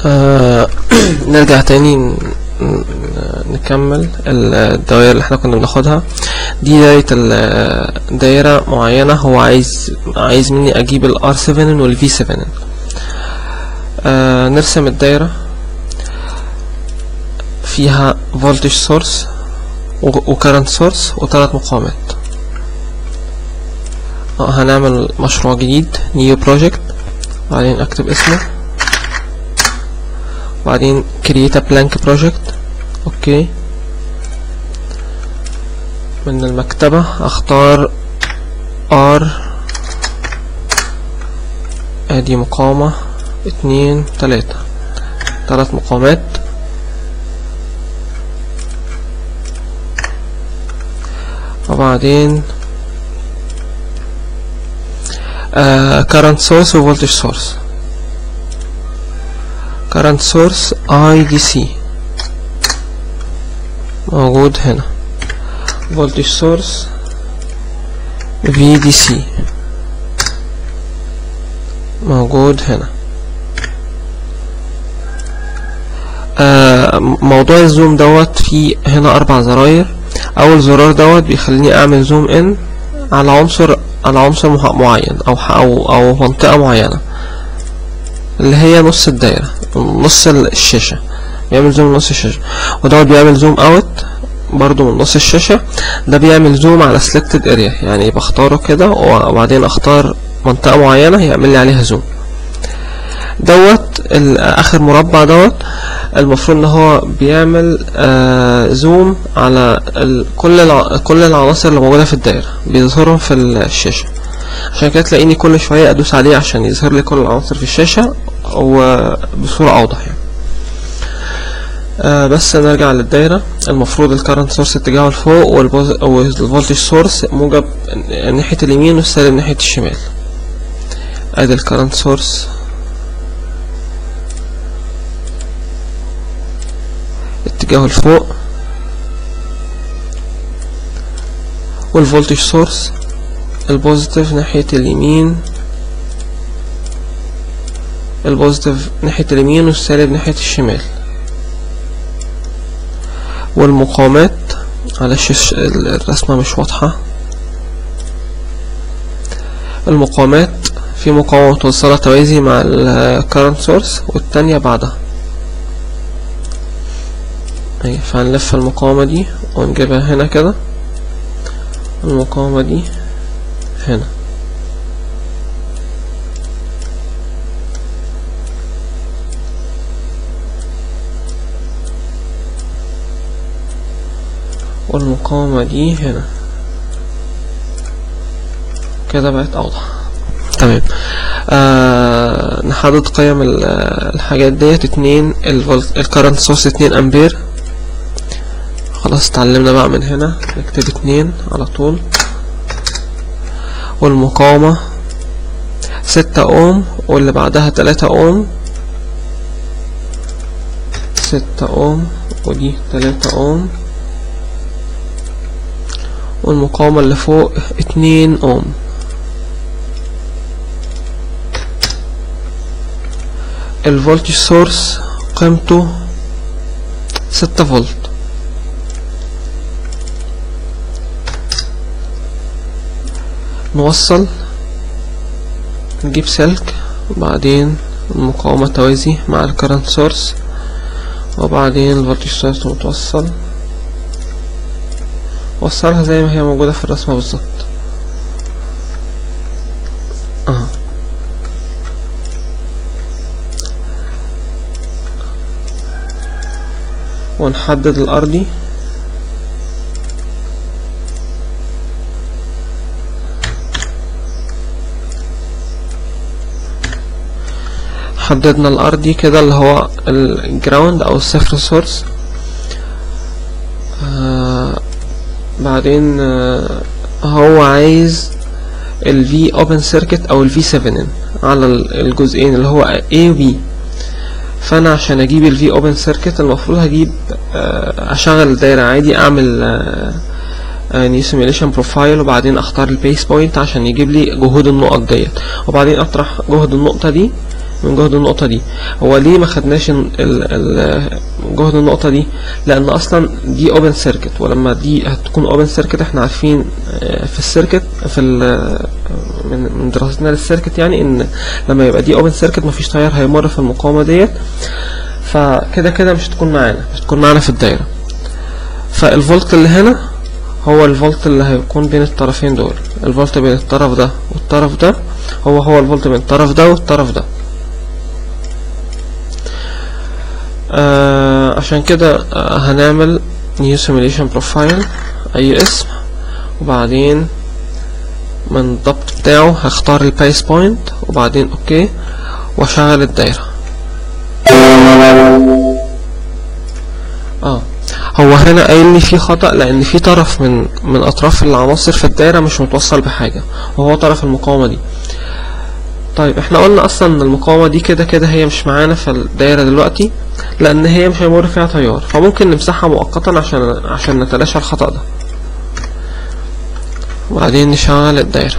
آه نرجع تاني ن- ن- نكمل الدوائر اللي احنا كنا بناخدها دي دايرة ال- دايرة معينة هو عايز عايز مني اجيب ال R7 وال V7 آه نرسم الدايرة فيها voltage source و و current source وثلاث مقاومات آه هنعمل مشروع جديد new project بعدين اكتب اسمه بعدين create a blank project اوكي من المكتبة اختار R ادي مقاومة اتنين تلاتة تلات مقاومات وبعدين آه current source و voltage source current source IDC موجود هنا voltage source VDC موجود هنا آه موضوع الزوم دوت فيه هنا أربع زراير أول زرار دوت بيخليني أعمل زوم إن على عنصر على عنصر مح- معين أو ح- أو أو منطقة معينة اللي هي نص الدايرة نص ال- الشاشة بيعمل زوم نص الشاشة ودوت بيعمل زوم اوت برضو من نص الشاشة ده بيعمل زوم على selected area يعني بختاره كده وبعدين اختار منطقة معينة يعمل لي عليها زوم دوت ال- اخر مربع دوت المفروض ان هو بيعمل آه زوم على ال كل الع كل العناصر اللي موجودة في الدايرة بيظهرهم في الشاشة عشان كده تلاقيني كل شوية ادوس عليه عشان يظهر لي كل العناصر في الشاشة وبصورة اوضح يعني آه بس نرجع للدايرة المفروض الكارنت سورس اتجاهه لفوق والبوز- والفولتج سورس موجب ناحية اليمين والسالب ناحية الشمال ادي الكارنت سورس اتجاهه لفوق والفولتج سورس البوزيتيف ناحية اليمين البوزيتيف ناحية اليمين والسالب ناحية الشمال والمقاومات معلش الش- ال- الرسمة مش واضحة المقاومات في مقاومة متوصلة توازي مع ال current source والتانية بعدها اهي فهنلف المقاومة دي ونجيبها هنا كده المقاومة دي هنا والمقاومة دي هنا كده بقت أوضح تمام آه نحدد قيم ال- الحاجات ديت اتنين الفولت الكرنت سورس اتنين أمبير خلاص اتعلمنا بقى من هنا نكتب اتنين على طول والمقاومة ستة أوم واللي بعدها تلاتة أوم ستة أوم ودي تلاتة أوم والمقاومة اللي فوق اتنين اوم الفولتج سورس قيمته ستة فولت نوصل نجيب سلك بعدين المقاومة توازي مع الكرنت سورس وبعدين الفولتج سورس متوصل وصلها زي ما هي موجودة في الرسمة بالظبط اه ونحدد الأرضي حددنا الأرضي كده اللي هو الجراوند أو الصفر سورس آه بعدين آه، هو عايز ال V open circuit او ال V7 على ال- الجزئين اللي هو A و B فانا عشان اجيب ال V open circuit المفروض هجيب آه، اشغل الدايرة عادي اعمل آه، يعني simulation بروفايل وبعدين اختار البيس بوينت عشان يجيب لي جهود النقط ديت وبعدين اطرح جهد النقطة دي من جهد النقطة دي هو ليه ما خدناش ال- ال- جهد النقطة دي لأن أصلا دي اوبن سيركت ولما دي هتكون اوبن سيركت احنا عارفين آه، في السيركت في ال- من من دراستنا للسيركت يعني ان لما يبقى دي اوبن سيركت مفيش تيار هيمر في المقاومة ديت فكده كده مش هتكون معانا مش هتكون معانا في الدايرة فالفولت اللي هنا هو الفولت اللي هيكون بين الطرفين دول الفولت بين الطرف ده والطرف ده هو هو الفولت بين الطرف ده والطرف ده آه عشان كده آه هنعمل new simulation profile اي اسم وبعدين من الضبط بتاعه هختار البايس بوينت وبعدين اوكي واشغل الدايرة اه هو هنا قايل لي في خطأ لأن في طرف من من أطراف العناصر في الدايرة مش متوصل بحاجة وهو طرف المقاومة دي طيب احنا قلنا أصلا إن المقاومة دي كده كده هي مش معانا في الدايرة دلوقتي لأن هي مش هيمر فيها تيار فممكن نمسحها مؤقتا عشان عشان نتلاشى الخطأ ده وبعدين نشغل الدايرة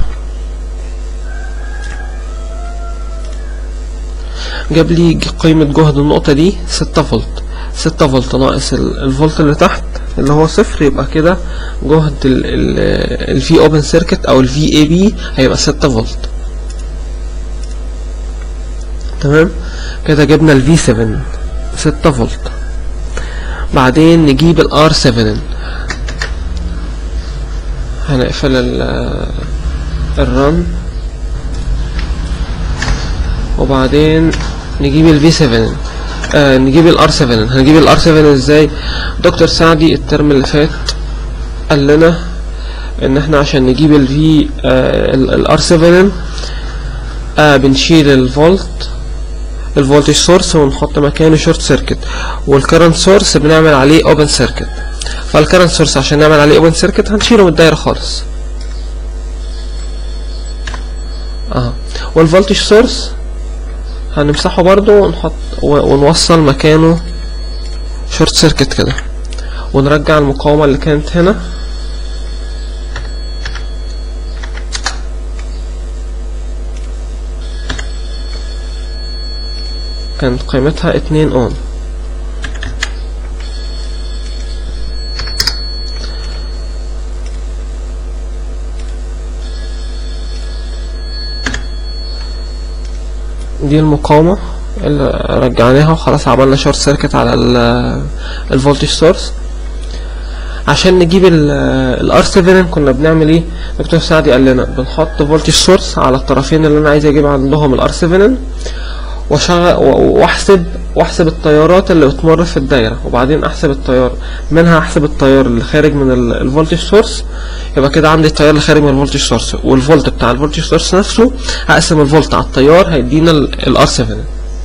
جاب لي ج- قيمة جهد النقطة دي ستة فولت ستة فولت ناقص ال- الفولت اللي تحت اللي هو صفر يبقى كده جهد ال في اوبن سيركت او ال في اي بي هيبقى ستة فولت تمام كده جبنا ال في 7 ستة فولت بعدين نجيب ال ار 7 هنقفل ال الرن وبعدين نجيب ال V7 آه نجيب ال R7 هنجيب ال R7 ازاي دكتور سعدي الترم اللي فات قال لنا ان احنا عشان نجيب ال V آه ال ال R7 آه بنشيل الفولت الفولتج سورس ونحط مكانه شورت سيركت والكرنت سورس بنعمل عليه اوبن سيركت فالكرنت سورس عشان نعمل عليه اوبن سيركت هنشيله من الدايره خالص اه والفولتج سورس هنمسحه برضو ونحط و- ونوصل مكانه شورت سيركت كده ونرجع المقاومة اللي كانت هنا كانت قيمتها اتنين اون دي المقاومة اللي رجعناها وخلاص عملنا شورت سيركت على الفولتج سورس عشان نجيب الار 7 كنا بنعمل ايه دكتور سعدي قال لنا بنحط فولتج سورس على الطرفين اللي انا عايز اجيب عندهم الار 7 واشغل و- واحسب واحسب التيارات اللي بتمر في الدايره وبعدين احسب التيار منها احسب التيار اللي خارج من الفولتج سورس يبقى كده عندي التيار اللي خارج من الفولتج سورس والفولت بتاع الفولتج سورس نفسه هقسم الفولت على التيار هيدينا الار 7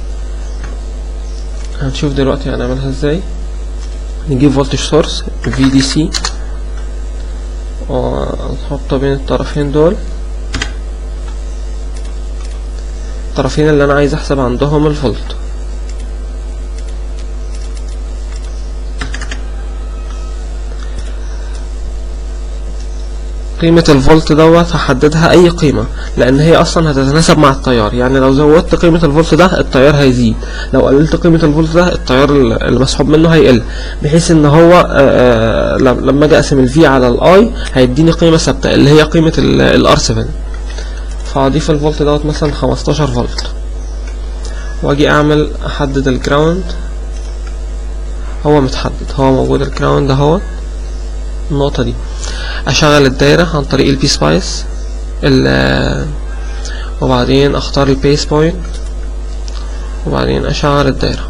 هنشوف دلوقتي هنعملها ازاي نجيب فولتج سورس في دي سي ونحطه بين الطرفين دول الطرفين اللي انا عايز احسب عندهم الفولت قيمة الفولت دوت هحددها أي قيمة لأن هي أصلا هتتناسب مع التيار يعني لو زودت قيمة الفولت ده التيار هيزيد لو قللت قيمة الفولت ده التيار اللي مسحوب منه هيقل بحيث إن هو آه، آه، لم- لما أجي أقسم الفي على الأي هيديني قيمة ثابتة اللي هي قيمة الار 7 فهضيف الفولت دوت مثلا 15 فولت واجي اعمل احدد الجراوند هو متحدد هو موجود الجراوند اهو النقطة دي اشغل الدايرة عن طريق البي سبايس ال وبعدين اختار البيس بوينت وبعدين اشغل الدايرة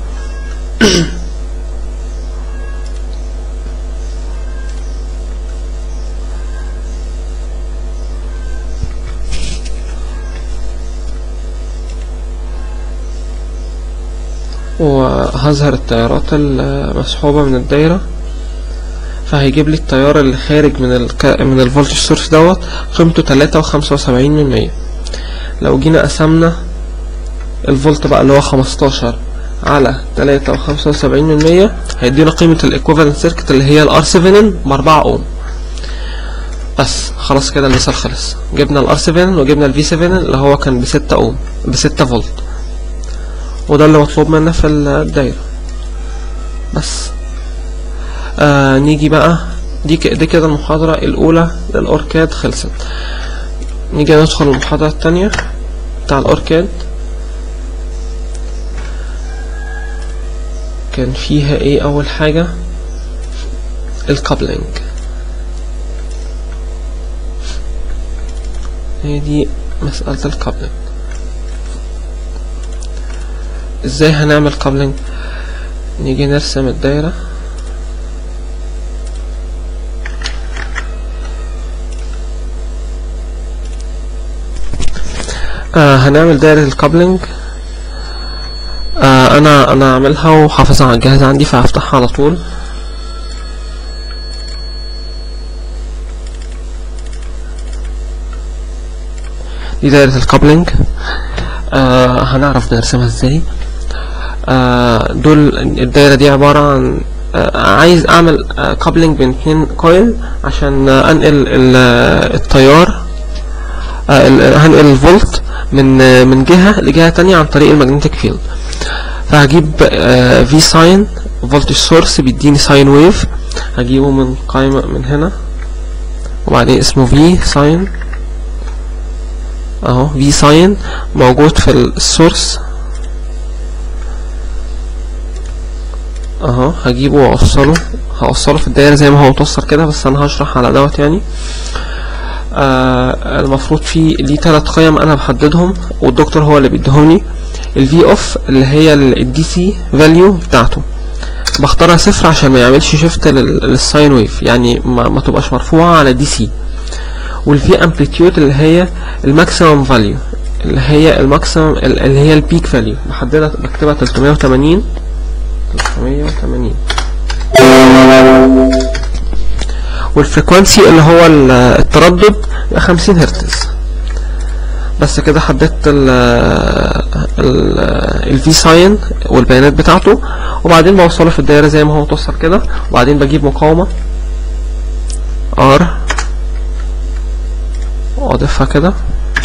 وهظهر التيارات المسحوبة من الدايرة فهيجيب لي التيار اللي خارج من الك... من الفولتج سورس دوت قيمته تلاتة وخمسة وسبعين من مية لو جينا قسمنا الفولت بقى اللي هو خمستاشر على تلاتة وخمسة وسبعين من مية هيدينا قيمة الايكوفالنت سيركت اللي هي الار 7 بأربعة اوم بس خلاص كده المثال خلص جبنا الار 7 وجبنا الفي 7 اللي هو كان بستة اوم بستة فولت وده اللي مطلوب منا في الدايرة بس آه نيجي بقى دي ك- دي كده المحاضرة الأولى للأوركاد خلصت نيجي ندخل المحاضرة التانية بتاع الأوركاد كان فيها ايه أول حاجة الكابلينج هي دي مسألة الكابلينج ازاي هنعمل كابلينج نيجي نرسم الدايرة آه هنعمل دايرة الكابلينج آه انا انا عاملها وحافظها على الجهاز عندي فهفتحها على طول دي دايرة الكابلينج آه هنعرف نرسمها ازاي آه دول الدايرة دي عبارة عن آه عايز اعمل آه كابلينج بين اتنين كويل عشان آه انقل ال- آه، التيار آه ال- هنقل الفولت من آه من جهة لجهة تانية عن طريق المagnetic فيلد فهجيب آه في ساين فولتج سورس بيديني ساين ويف هجيبه من قائمة من هنا وبعدين اسمه في ساين اهو في ساين موجود في السورس اهو هجيبه واوصله هوصله في الدايرة زي ما هو متوصل كده بس انا هشرح على دوت يعني آه المفروض في ليه تلات قيم انا بحددهم والدكتور هو اللي بيديهوني الفي اوف اللي هي الدي سي فاليو بتاعته بختارها صفر عشان ما يعملش شيفت للساين ويف يعني ما, ما تبقاش مرفوعة على دي سي والفي امبليتيود اللي هي الماكسيمم فاليو اللي هي الماكسيمم اللي هي البيك فاليو بحددها بكتبها 380 380 والفريكوانسي اللي هو ال- التردد يبقى 50 هرتز بس كده حددت ال ال الفي ساين والبيانات بتاعته وبعدين بوصله في الدايره زي ما هو متوصل كده وبعدين بجيب مقاومه ار واضيفها كده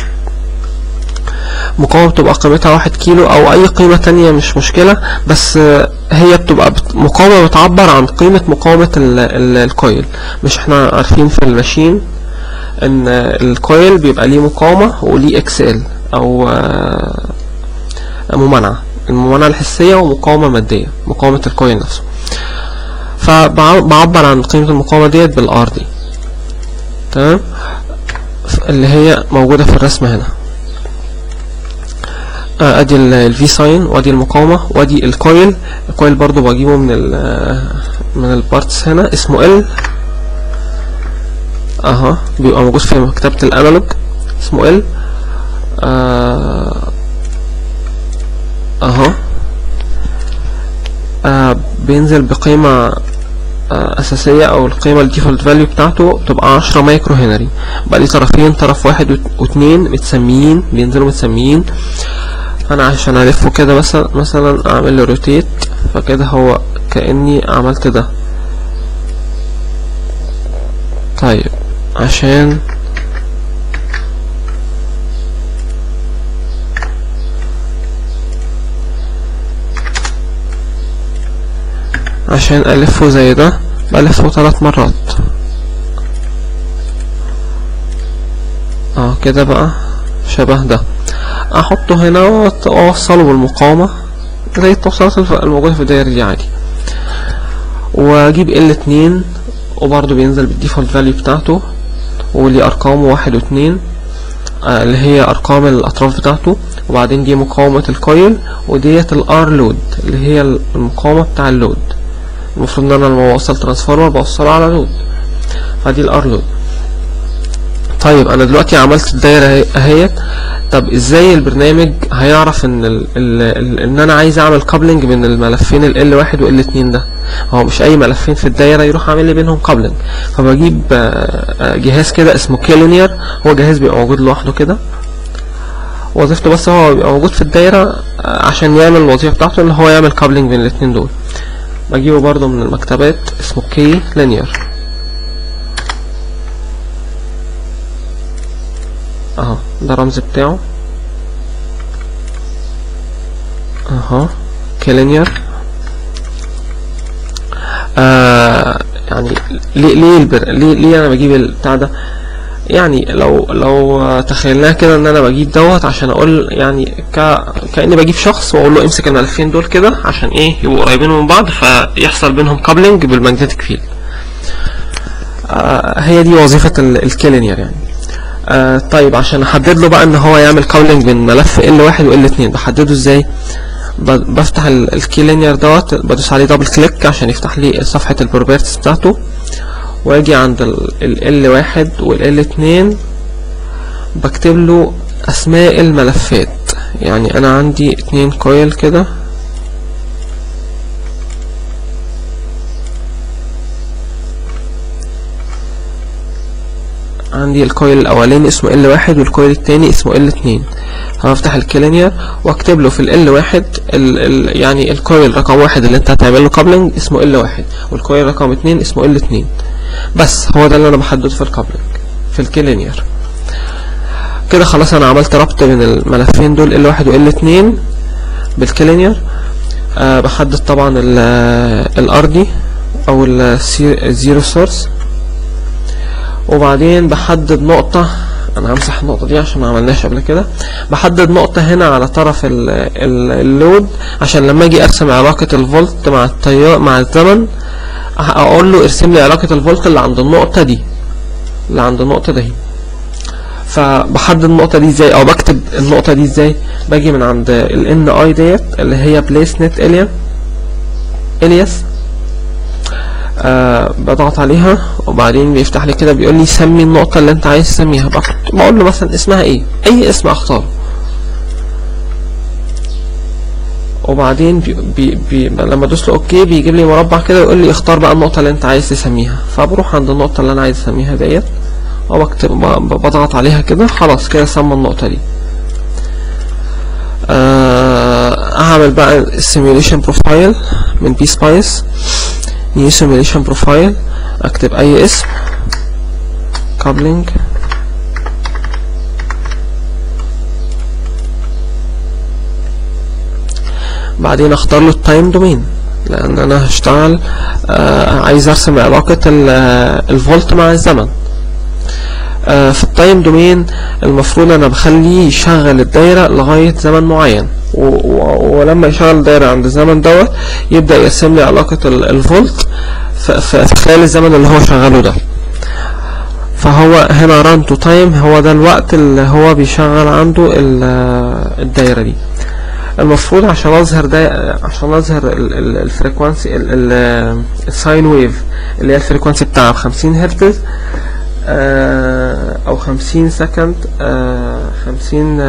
مقاومة بتبقى قيمتها واحد كيلو او اي قيمة تانية مش مشكلة بس آه، هي بتبقى بت- مقاومة بتعبر عن قيمة مقاومة ال- ال- الكويل مش احنا عارفين في الماشين ان آه، الكويل بيبقى ليه مقاومة وليه اكس ال او آه، ممانعة الممانعة الحسية ومقاومة مادية مقاومة الكويل نفسه فبعبر عن قيمة المقاومة ديت بالار دي تمام ف- اللي هي موجودة في الرسم هنا آه، ادي الفي ساين وادي المقاومة وادي الكويل الكويل برضو بجيبه من ال من البارتس هنا اسمه ال اها بيبقى موجود في مكتبة الانالوج اسمه ال آه اها آه بينزل بقيمة آه أساسية أو القيمة الديفولت فاليو بتاعته بتبقى عشرة مايكرو هنري بقى ليه طرفين طرف واحد وت- واتنين متسميين بينزلوا متسميين انا عشان الفه كده مثلا مثلا اعمل له روتيت فكده هو كاني عملت ده طيب عشان عشان الفه زي ده بلفه ثلاث مرات اه كده بقى شبه ده احطه هنا وأت- واوصله بالمقاومة زي التوصيلات الف- الموجودة في الدايرة دي عادي واجيب ال اتنين وبرضه بينزل بالديفولت فاليو بتاعته وليه ارقامه واحد واتنين آه، اللي هي ارقام الاطراف بتاعته وبعدين دي مقاومة الكويل وديت الار لود اللي هي المقاومة بتاع اللود المفروض ان انا لما بوصل ترانسفورمر بوصله على لود فدي الار لود طيب انا دلوقتي عملت الدايره اهي- اهيت طب ازاي البرنامج هيعرف ان ال ال ال ان انا عايز اعمل كابلنج بين الملفين ال L1 وال L2 ده هو مش اي ملفين في الدايره يروح عامل لي بينهم كابلنج فبجيب آه، آه، جهاز كده اسمه كيلينير هو جهاز بيبقى موجود لوحده كده وظيفته بس هو بيبقى موجود في الدايره آه، عشان يعمل الوظيفه بتاعته ان هو يعمل كابلنج بين الاتنين دول بجيبه برضه من المكتبات اسمه كي لينير اهو ده الرمز بتاعه اهو كلينير آه يعني ليه ليه البر ليه, ليه انا بجيب البتاع ده يعني لو لو تخيلناها كده ان انا بجيب دوت عشان اقول يعني ك كاني بجيب شخص واقول له امسك الملفين دول كده عشان ايه يبقوا قريبين من بعض فيحصل بينهم كابلنج بالماجنتيك فيلد آه هي دي وظيفة الكلينير يعني آه طيب عشان احدد له بقى ان هو يعمل كابلنج بين ملف L1 و L2 بحدده ازاي بفتح الكيلينير دوت بدوس عليه دبل كليك عشان يفتح لي صفحة البروبرتيز بتاعته واجي عند ال L1 وال L2 بكتب له اسماء الملفات يعني انا عندي اتنين كويل كده عندي الكويل الاولاني اسمه L1 والكويل التاني اسمه L2 هفتح الكلينير واكتب له في ال L1 ال ال يعني الكويل رقم واحد اللي انت هتعمل له كابلنج اسمه L1 والكويل رقم اتنين اسمه L2 بس هو ده اللي انا بحدده في الكابلنج في الكلينير كده خلاص انا عملت ربط بين الملفين دول L1 و L2 بالكلينير أه بحدد طبعا الارضي او الزيرو سورس وبعدين بحدد نقطة انا همسح النقطة دي عشان ما عملناش قبل كده بحدد نقطة هنا على طرف ال ال اللود عشان لما اجي ارسم علاقة الفولت مع التيار مع الزمن اقول له ارسم لي علاقة الفولت اللي عند النقطة دي اللي عند النقطة دي فبحدد النقطة دي ازاي او بكتب النقطة دي ازاي باجي من عند ال ان اي ديت اللي هي بليس نت اليا الياس آه بضغط عليها وبعدين بيفتح لي كده بيقول لي سمي النقطة اللي انت عايز تسميها بقول له مثلا اسمها ايه اي اسم اختاره وبعدين بي بي بي لما ادوس له اوكي بيجيب لي مربع كده ويقول لي اختار بقى النقطة اللي انت عايز تسميها فبروح عند النقطة اللي انا عايز اسميها ديت وبكتب بضغط عليها كده خلاص كده سمى النقطة دي آه هعمل بقى السيميوليشن بروفايل من بي سبايس نيو سيميوليشن بروفايل اكتب اي اسم كابلنج بعدين اختار له التايم دومين لان انا هشتغل آه عايز ارسم علاقة الفولت مع الزمن آه في التايم دومين المفروض انا بخليه يشغل الدايرة لغاية زمن معين ولما يشغل الدايرة عند الزمن دوت يبدأ يرسم لي علاقة الفولت في خلال الزمن اللي هو شغاله ده فهو هنا ران تو تايم هو ده الوقت اللي هو بيشغل عنده الدايرة دي المفروض عشان اظهر ده عشان اظهر الفريكوانسي الساين ويف اللي هي الفريكوانسي بتاعها بخمسين هرتز او خمسين سكند خمسين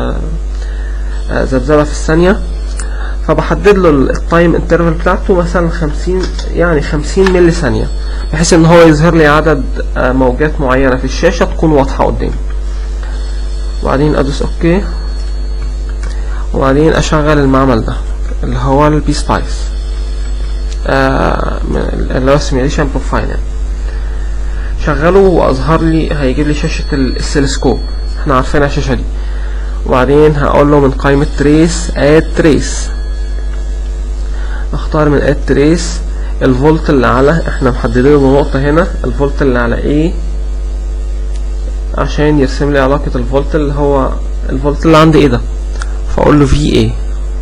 ذبذبة في الثانية فبحدد له التايم انترفال بتاعته مثلا خمسين يعني خمسين ملي ثانية بحيث ان هو يظهر لي عدد موجات معينة في الشاشة تكون واضحة قدامي وبعدين ادوس اوكي وبعدين اشغل المعمل ده اللي هو البي سبايس اللي هو سيميوليشن بروفايل يعني شغله واظهر لي هيجيب لي شاشة السلسكوب احنا عارفين الشاشة دي وبعدين هقول له من قائمة تريس اد تريس اختار من اد تريس الفولت اللي على احنا محددين له نقطة هنا الفولت اللي على ايه عشان يرسم لي علاقة الفولت اللي هو الفولت اللي عند ايه ده فاقول له في ايه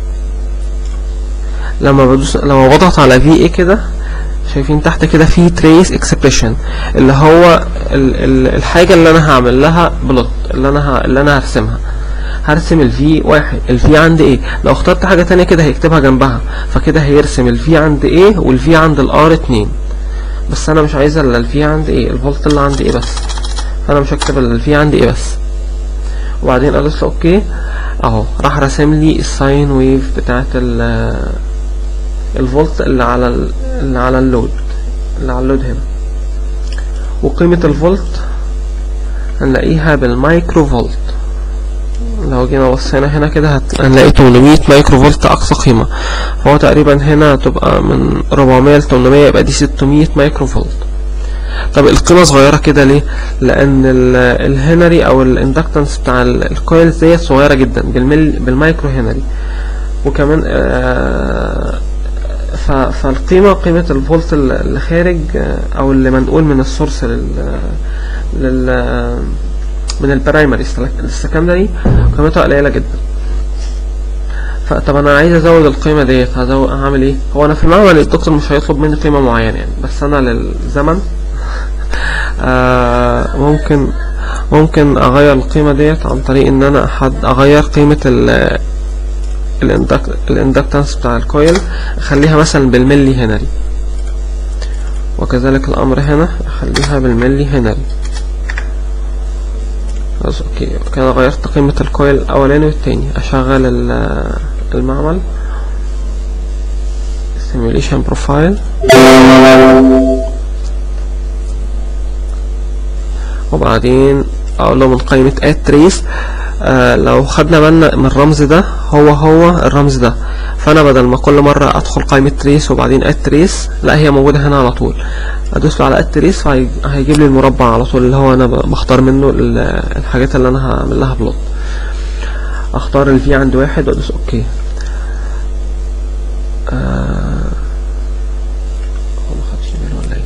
لما بدوس لما بضغط على في ايه كده شايفين تحت كده في تريس اكسبريشن اللي هو ال ال الحاجة اللي انا هعمل لها بلوت اللي انا ه... اللي انا هرسمها هرسم الفي واحد الفي عند ايه لو اخترت حاجة تانية كده هيكتبها جنبها فكده هيرسم الفي عند ايه والفي عند الار اتنين بس انا مش عايز الا الفي عند ايه الفولت اللي عند ايه بس فانا مش هكتب الا الفي عند ايه بس وبعدين ادوس له اوكي اهو راح راسم لي الساين ويف بتاعت الفولت اللي على ال اللي على اللود اللي على اللود هنا وقيمة الفولت هنلاقيها بالمايكرو فولت لو جينا بصينا هنا كده هنلاقي 800 مايكرو فولت اقصى قيمة فهو تقريبا هنا هتبقى من 400 ل 800 يبقى دي 600 مايكرو فولت طب القيمة صغيرة كده ليه لان الهنري او الاندكتنس بتاع الكويلز ديت صغيرة جدا بالمل بالمايكرو هنري وكمان آه، ف- فالقيمة قيمة الفولت ال- اللي خارج آه، او اللي منقول من السورس لل لل من البرايمري للسكندري قيمتها قليلة جدا فطب انا عايز ازود القيمة ديت هزود هعمل ايه هو انا في المعمل الدكتور مش هيطلب مني قيمة معينة يعني بس انا للزمن آه ممكن ممكن اغير القيمة ديت عن طريق ان انا أحد اغير قيمة ال الاندك- الاندكتنس بتاع الكويل اخليها مثلا بالملي هنري وكذلك الامر هنا اخليها بالملي هنري خلاص اوكي كده غيرت قيمة الكويل الاولاني والتاني اشغل ال- المعمل simulation profile وبعدين اقول له من قائمة add trace آه لو خدنا بالنا من الرمز ده هو هو الرمز ده فانا بدل ما كل مرة ادخل قائمة trace وبعدين add trace لا هي موجودة هنا على طول ادوس له على add trace فهيجيب لي المربع على طول اللي هو انا ب- بختار منه ال- الحاجات اللي انا هعمل لها بلوت اختار ال V عند واحد وادوس اوكي آه هو ما خدش باله ولا ايه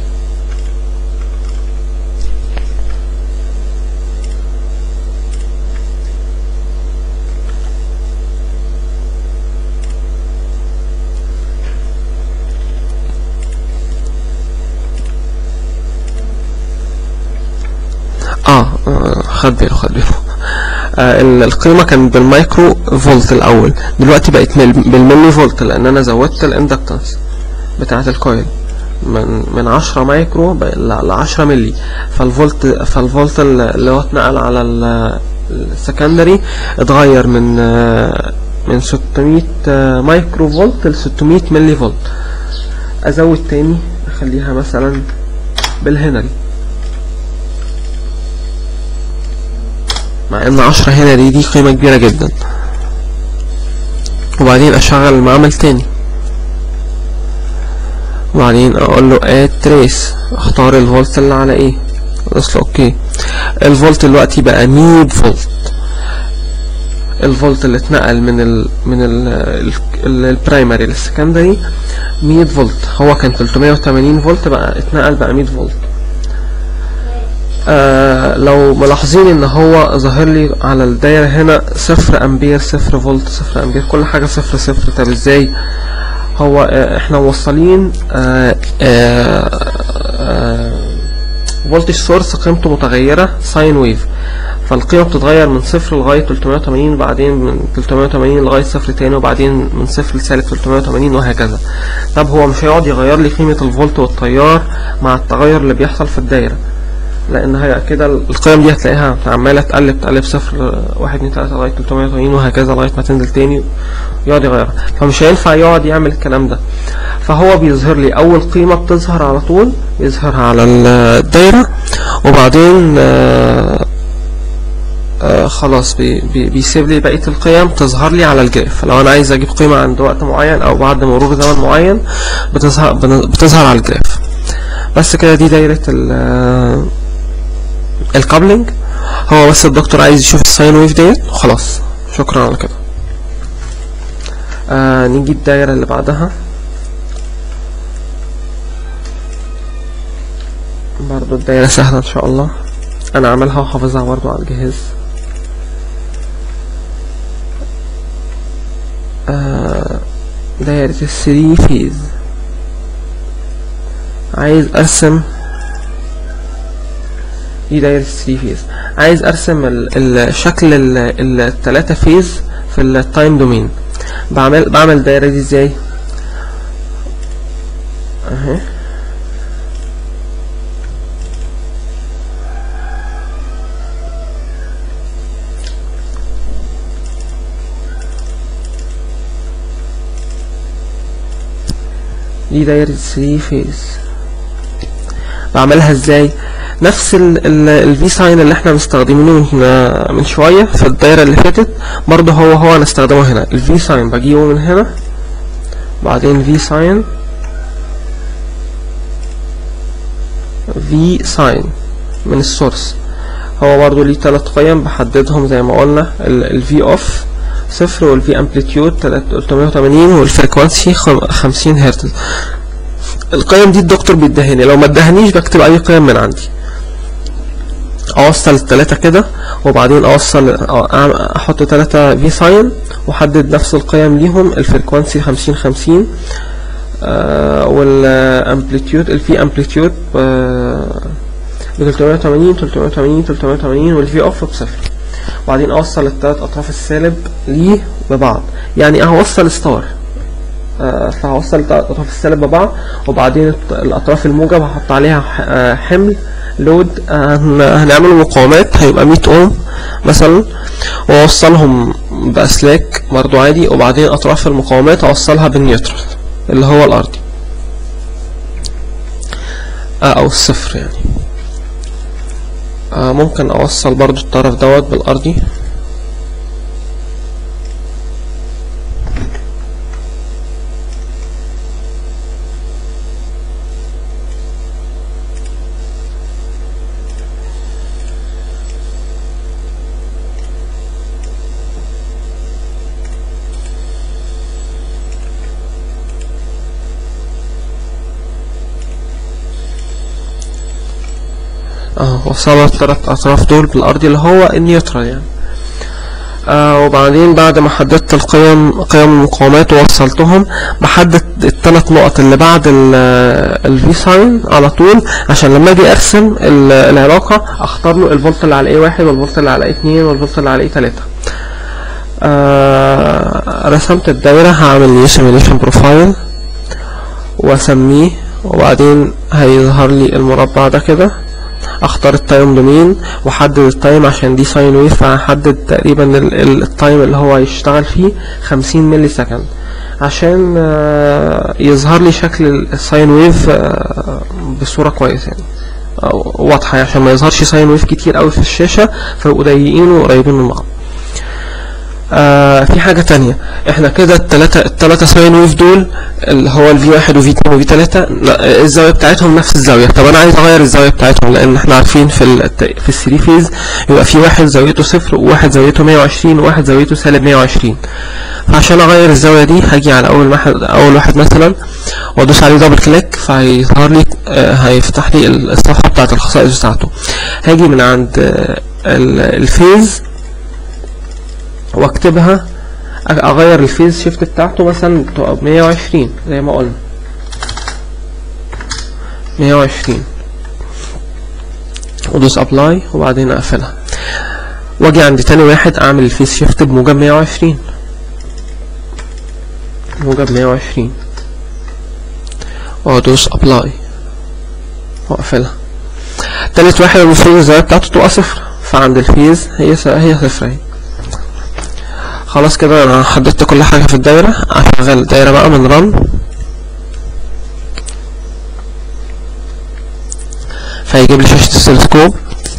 اه آه، خد باله خد باله آه ال- القيمة كانت بالمايكرو فولت الأول دلوقتي بقت مل- بالملي فولت لأن أنا زودت الاندكتنس بتاعة الكويل من من 10 مايكرو بقى ل 10 ملي فالفولت فالفولت ال- اللي هو اتنقل على ال- السكندري اتغير من آه، من 600 آه، مايكرو فولت ل 600 ملي فولت ازود تاني اخليها مثلا بالهنري مع ان 10 هنري دي قيمة كبيرة جدا وبعدين اشغل المعمل تاني وبعدين اقول له add trace اختار الفولت اللي على ايه ادوس له اوكي الفولت دلوقتي بقى 100 فولت الفولت اللي اتنقل من ال من ال ال- البرايمري للسكندري 100 فولت هو كان 380 فولت بقى اتنقل بقى 100 فولت آه لو ملاحظين ان هو ظاهر لي على الدايرة هنا صفر امبير صفر فولت صفر امبير كل حاجة صفر صفر طب ازاي هو آه احنا موصلين آه آه آه فولتج سورس قيمته متغيرة ساين ويف فالقيمة بتتغير من صفر لغاية 380 بعدين من 380 لغاية صفر تاني وبعدين من صفر لسالب 380 وهكذا طب هو مش هيقعد يغير لي قيمة الفولت والتيار مع التغير اللي بيحصل في الدايرة لان هي كده القيم دي هتلاقيها عماله تقلب تقلب صفر واحد اتنين تلاته لغايه 380 وهكذا لغايه ما تنزل تاني ويقعد يغيرها فمش هينفع يقعد يعمل الكلام ده فهو بيظهر لي اول قيمه بتظهر على طول يظهرها على الدايره وبعدين آه آه خلاص بي بي بيسيب لي بقيه القيم تظهر لي على الجراف لو انا عايز اجيب قيمه عند وقت معين او بعد مرور زمن معين بتظهر بتظهر على الجراف بس كده دي دايره ال الكابلنج هو بس الدكتور عايز يشوف الساين ويف ديت خلاص شكرا على كده آه نيجي الدايرة اللي بعدها برضو الدايرة سهلة ان شاء الله انا عاملها وحافظها برضو على الجهاز آه دايرة الثري فيز عايز ارسم دي دايرة 3 فيز عايز ارسم ال- الشكل ال- التلاتة فيز في التايم دومين بعمل بعمل الدايرة دي ازاي اهي دي دايرة 3 فيز بعملها ازاي نفس الفي ساين اللي احنا مستخدمينه من من شويه في الدايره اللي فاتت برضه هو هو هنستخدمه هنا الفي ساين بجيبه من هنا بعدين في ساين في ساين من السورس هو برضه ليه تلات قيم بحددهم زي ما قلنا الفي اوف صفر والفي امبليتيود 380 والفريكوانسي 50 هرتز القيم دي الدكتور بيدهني لو ما ادهنيش بكتب اي قيم من عندي اوصل التلاتة كده وبعدين اوصل احط تلاتة في ساين واحدد نفس القيم ليهم الفريكوانسي خمسين خمسين آه والامبليتيود الفي امبليتيود ب 380 380 380 والفي اوف بصفر وبعدين اوصل التلات اطراف السالب ليه ببعض يعني هوصل ستار آه فهوصل التلات اطراف السالب ببعض وبعدين الاطراف الموجب هحط عليها حمل لود هنعمل مقاومات هيبقى 100 اوم مثلا واوصلهم باسلاك برضو عادي وبعدين اطراف المقاومات اوصلها بالنيوترال اللي هو الارضي آه او الصفر يعني آه ممكن اوصل برضو الطرف دوت بالارضي اه وصلوا الثلاث اطراف دول بالارضي اللي هو النيوترال يعني آه وبعدين بعد ما حددت القيم قيم المقاومات ووصلتهم بحدد الثلاث نقط اللي بعد الفي ساين على طول عشان لما اجي ارسم العلاقة اختار له الفولت اللي على اي واحد والفولت اللي على اي اتنين والفولت اللي على اي تلاتة آه رسمت الدايرة هعمل نيو سيميليشن بروفايل واسميه وبعدين هيظهر لي المربع ده كده اختار التايم دومين واحدد التايم عشان دي ساين ويف فهحدد تقريبا التايم اللي هو هيشتغل فيه 50 ملي سكند عشان يظهر لي شكل الساين ويف بصوره كويسه يعني واضحه عشان ما يظهرش ساين ويف كتير قوي في الشاشه فيبقوا ضيقين وقريبين من بعض آه في حاجة تانية احنا كده التلاتة التلاتة ساين ويف دول اللي هو الفي واحد وفي اتنين وفي تلاتة الزاوية بتاعتهم نفس الزاوية طب انا عايز اغير الزاوية بتاعتهم لان احنا عارفين في ال في الثري فيز يبقى في واحد زاويته صفر وواحد زاويته 120 وواحد زاويته سالب 120 فعشان اغير الزاوية دي هاجي على اول واحد اول واحد مثلا وادوس عليه دبل كليك فهيظهر لي آه هيفتح لي الصفحة بتاعت الخصائص بتاعته هاجي من عند آه الفيز واكتبها اغير الفيز شيفت بتاعته مثلا تبقى 120 زي ما قلنا 120 وادوس ابلاي وبعدين اقفلها واجي عند تاني واحد اعمل الفيز شيفت بموجب 120 موجب 120 وادوس ابلاي واقفلها تالت واحد المفروض الزاوية بتاعته تبقى صفر فعند الفيز هي هي صفر اهي خلاص كده انا حددت كل حاجة في الدايرة هشغل الدايرة بقى من رن فيجيب لي شاشة السلسكوب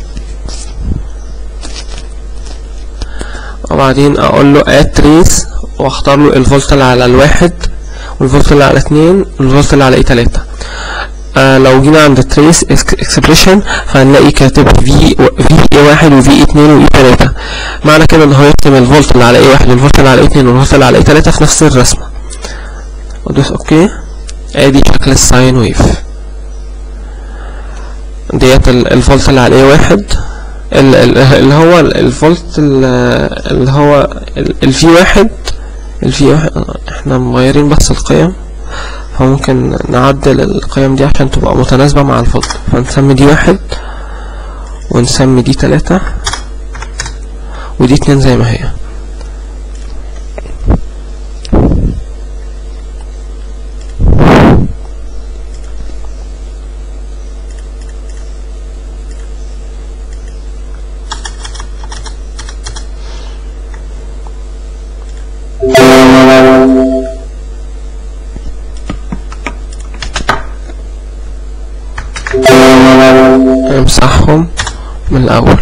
وبعدين اقول له اد تريس واختار له الفولت اللي على الواحد والفولت اللي على اتنين والفولت اللي على اي تلاتة آه لو جينا عند التريس اكسبريشن فهنلاقي كاتب في في اي واحد وفي اي اتنين واي تلاتة معنى كده ان هو يكتب الفولت اللي على اي واحد والفولت اللي على اي اتنين والفولت اللي على اي تلاتة في نفس الرسمة وادوس اوكي ادي شكل الساين ويف ديت الفولت اللي على اي واحد اللي هو الفولت اللي هو الفي واحد الفي واحد احنا مغيرين بس القيم فممكن نعدل القيم دي عشان تبقى متناسبة مع الفولت فنسمي دي واحد ونسمي دي تلاتة ودي اتنين زي ما هي امسحهم من الاول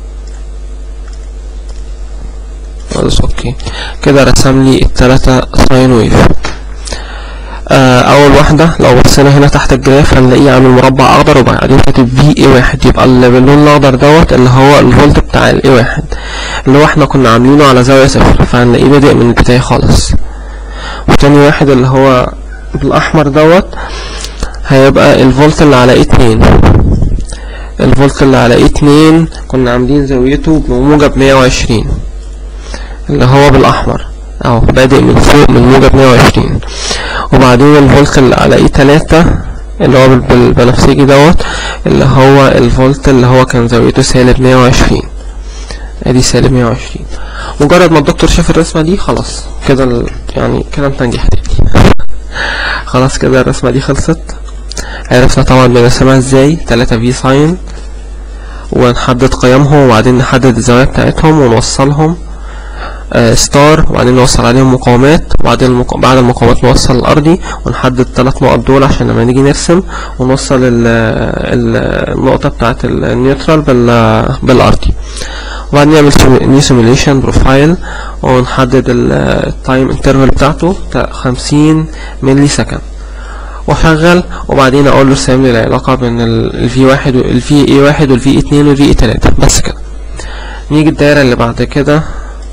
خلاص اوكي كده رسم لي التلاتة ساين ويف آه اول واحدة لو بصينا هنا تحت الجراف هنلاقيه عامل مربع اخضر وبعدين كاتب في اي واحد يبقى اللي باللون الاخضر دوت اللي هو الفولت بتاع الاي واحد اللي هو احنا كنا عاملينه على زاوية صفر فهنلاقيه بادئ من البداية خالص وتاني واحد اللي هو بالاحمر دوت هيبقى الفولت اللي على اي اتنين الفولت اللي على اي اتنين كنا عاملين زاويته بموجب مية وعشرين اللي هو بالاحمر اهو بادئ من فوق من موجب مية وعشرين وبعدين الفولت اللي على اي تلاتة اللي هو بال- بالبنفسجي دوت اللي هو الفولت اللي هو كان زاويته سالب مية وعشرين ادي سالب مية وعشرين مجرد ما الدكتور شاف الرسمة دي خلاص كده ال- يعني كده انت نجحت خلاص كده الرسمة دي خلصت عرفنا طبعا بنرسمها ازاي تلاتة في ساين ونحدد قيمهم وبعدين نحدد الزوايا بتاعتهم ونوصلهم آه، ستار وبعدين نوصل عليهم مقاومات وبعدين المق... بعد المقاومات نوصل الأرضي ونحدد الثلاث نقط دول عشان لما نيجي نرسم ونوصل ال... ال... النقطة بتاعة النيوترال بال... بالأرضي وبعدين نعمل نيو سيميليشن بروفايل ونحدد التايم انترفال بتاعته بتاع 50 ملي سكند واشغل وبعدين اقول له ارسم لي العلاقة بين ال في واحد وال في اي واحد وال في اتنين وال في تلاتة بس كده نيجي الدايرة اللي بعد كده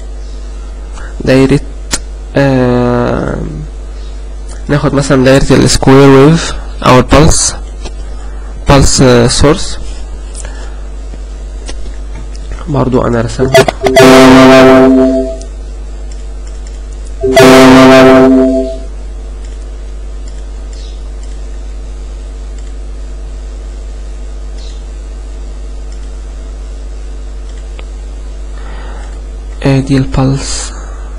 دايرة آه ناخد مثلا دايرة السكوير ويف او البلس بلس سورس برضو انا رسمها ادي البلس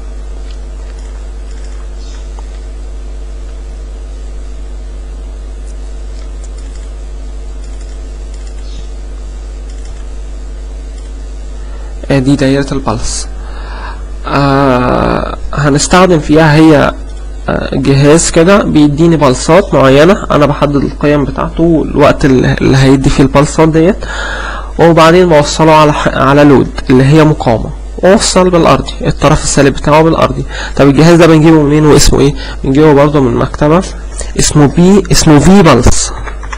ادي دايرة البلس آه هنستخدم فيها هي آه، جهاز كده بيديني بلصات معينة انا بحدد القيم بتاعته والوقت اللي اللي هيدي فيه البلصات ديت وبعدين بوصله على ح- على لود اللي هي مقاومة ووصل بالارضي الطرف السالب بتاعه بالارضي طب الجهاز ده بنجيبه منين واسمه ايه بنجيبه برضه من مكتبة اسمه بي اسمه في بلس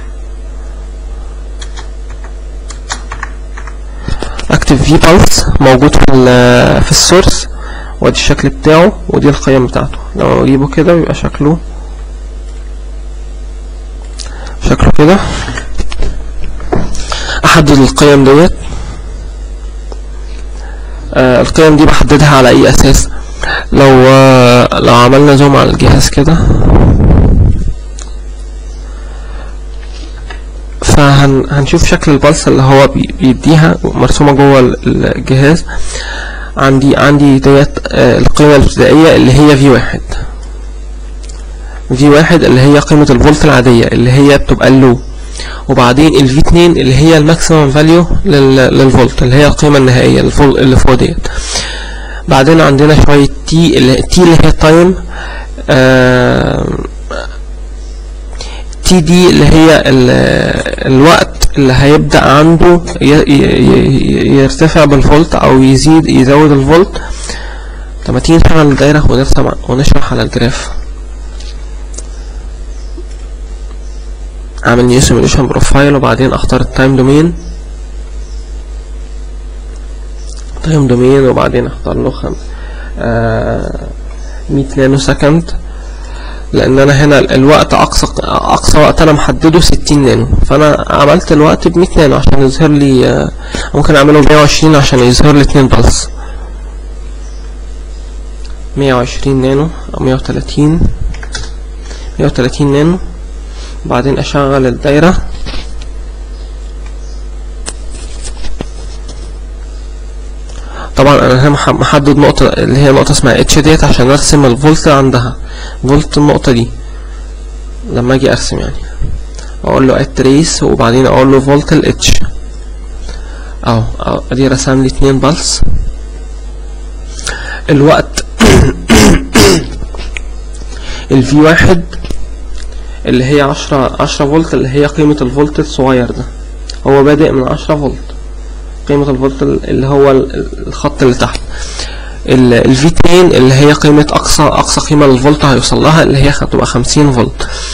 اكتب في بلس موجود في ال- في السورس وادي الشكل بتاعه ودي القيم بتاعته لو اجيبه كده بيبقى شكله شكله كده احدد القيم ديت آه القيم دي بحددها على اي اساس لو آه لو عملنا زوم على الجهاز كده فهنشوف شكل البلس اللي هو بي- بيديها مرسومة جوه ال- الجهاز عندي عندي ديت آه، القيمة الابتدائية اللي هي في واحد في واحد اللي هي قيمة الفولت العادية اللي هي بتبقى اللو وبعدين ال V2 اللي هي الماكسيمم فاليو للفولت اللي هي القيمة النهائية الفول اللي فوق ديت بعدين عندنا شوية تي اللي تي اللي هي التايم تي دي اللي هي ال- الوقت اللي هيبدأ عنده ي- ي- ي- يرتفع بالفولت أو يزيد يزود الفولت طب ما تيجي نشغل الدايرة ونرسم ونشرح على الجراف اعمل نيو سيميليشن بروفايل وبعدين اختار التايم دومين تايم دومين وبعدين اختار له خم آه 100 نانو سكند لان انا هنا الوقت اقصى اقصى وقت انا محدده 60 نانو فانا عملت الوقت ب 100 نانو عشان يظهر لي آه ممكن اعمله ب 120 عشان يظهر لي 2 بلس 120 نانو او 130 130 نانو بعدين اشغل الدايرة طبعا انا هنا مح- محدد نقطة اللي هي نقطة اسمها اتش ديت عشان ارسم الفولت عندها فولت النقطة دي لما اجي ارسم يعني اقول له ات تريس وبعدين اقول له فولت الاتش اهو أهو، ادي رسم لي اتنين بلس الوقت الفي واحد اللي هي عشرة عشرة فولت اللي هي قيمة الفولت الصغير ده هو بادئ من عشرة فولت قيمة الفولت ال- اللي هو ال- ال- الخط اللي تحت الفي 2 اللي هي قيمة أقصى أقصى قيمة للفولت هيوصل لها اللي هي هتبقى خمسين فولت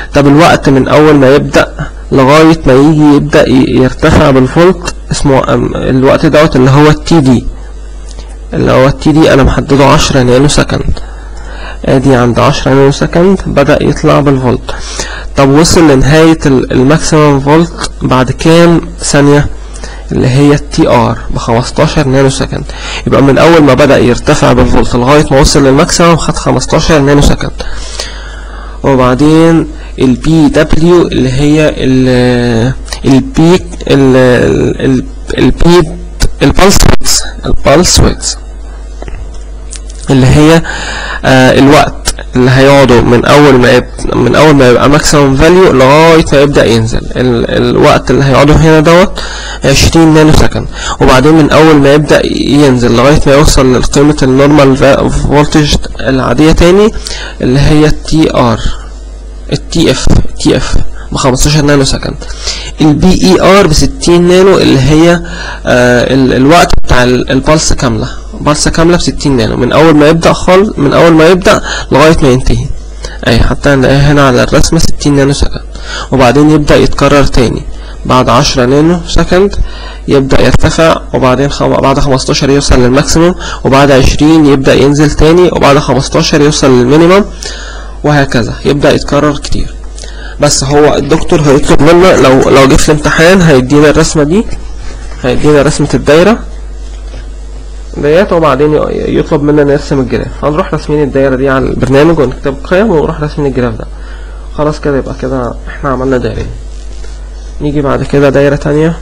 طب الوقت من اول ما يبدأ لغاية ما يجي يبدأ ي- يرتفع بالفولت اسمه أم- الوقت دوت اللي هو التي دي اللي هو التي دي انا محدده 10 نانو سكند ادي عند 10 نانو سكند بدأ يطلع بالفولت طب وصل لنهاية ال- الماكسيمم فولت بعد كام ثانية اللي هي التي ار ب 15 نانو سكند يبقى من اول ما بدأ يرتفع بالفولت لغاية ما وصل للماكسيمم خد 15 نانو سكند وبعدين البي دبليو اللي هي ال البيك ال البي البلس ويدز البلس ويدز اللي هي آه الوقت اللي هيقعده من اول ما يب... من اول ما يبقى ماكسيمم فاليو لغايه ما يبدا ينزل ال... الوقت اللي هيقعده هنا دوت 20 نانو سكند وبعدين من اول ما يبدا ينزل لغايه ما يوصل لقيمه النورمال فولتج العاديه تاني اللي هي التي ار التي اف تي اف ب 15 نانو سكند البي اي ار ب 60 نانو اللي هي آه ال- الوقت بتاع ال- البلس كامله بلسه كامله ب 60 نانو من اول ما يبدا خالص من اول ما يبدا لغايه ما ينتهي اي حتى هنلاقيها هنا على الرسمه 60 نانو سكند وبعدين يبدا يتكرر تاني بعد 10 نانو سكند يبدا يرتفع وبعدين خم... بعد 15 يوصل للماكسيموم وبعد 20 يبدا ينزل تاني وبعد 15 يوصل للمينيمم وهكذا يبدا يتكرر كتير بس هو الدكتور هيطلب منا لو لو جه في الامتحان هيدينا الرسمه دي هيدينا رسمه الدايره ديت وبعدين ي- يطلب منا نرسم الجراف هنروح راسمين الدايره دي على البرنامج ونكتب قيم ونروح راسمين الجراف ده خلاص كده يبقى كده احنا عملنا دايرين نيجي بعد كده دايره تانية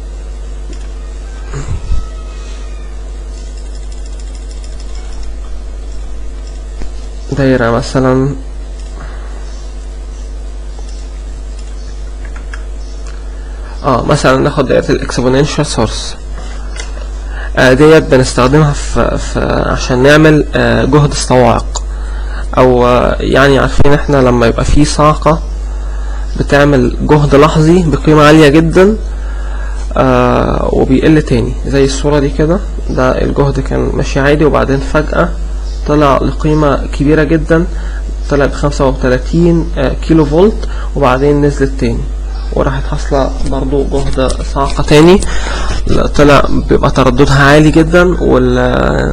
دايره مثلا اه مثلا ناخد دايره الاكسبوننشال سورس آه ديت بنستخدمها في, في عشان نعمل آه جهد الصواعق او آه يعني عارفين احنا لما يبقى في صاعقة بتعمل جهد لحظي بقيمة عالية جدا آه وبيقل تاني زي الصورة دي كده ده الجهد كان ماشي عادي وبعدين فجأة طلع لقيمة كبيرة جدا طلع بخمسة وتلاتين كيلو فولت وبعدين نزلت تاني وراحت حاصلة برضو جهد صاعقة تاني لا، طلع بيبقى ترددها عالي جدا وال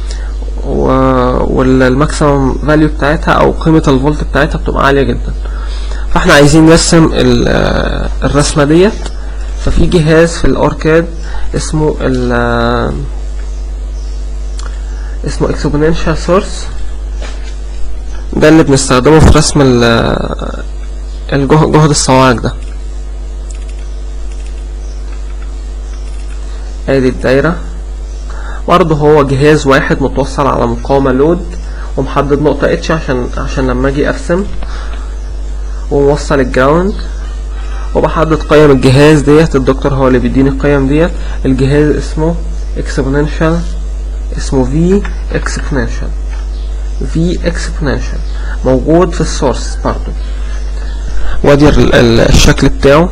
والماكسيمم فاليو بتاعتها او قيمة الفولت بتاعتها بتبقى عالية جدا فاحنا عايزين نرسم ال- آه، الرسمة ديت ففي جهاز في الاوركاد اسمه ال آه، اسمه exponential source ده اللي بنستخدمه في رسم ال- آه، الجه- جهد الصواعق ده ادي الدايرة برضه هو جهاز واحد متوصل على مقاومة لود ومحدد نقطة اتش عشان عشان لما اجي ارسم وموصل الجراوند وبحدد قيم الجهاز ديت الدكتور هو اللي بيديني القيم ديت الجهاز اسمه exponential اسمه V exponential V exponential موجود في السورس برضه وادي ال- ال- الشكل بتاعه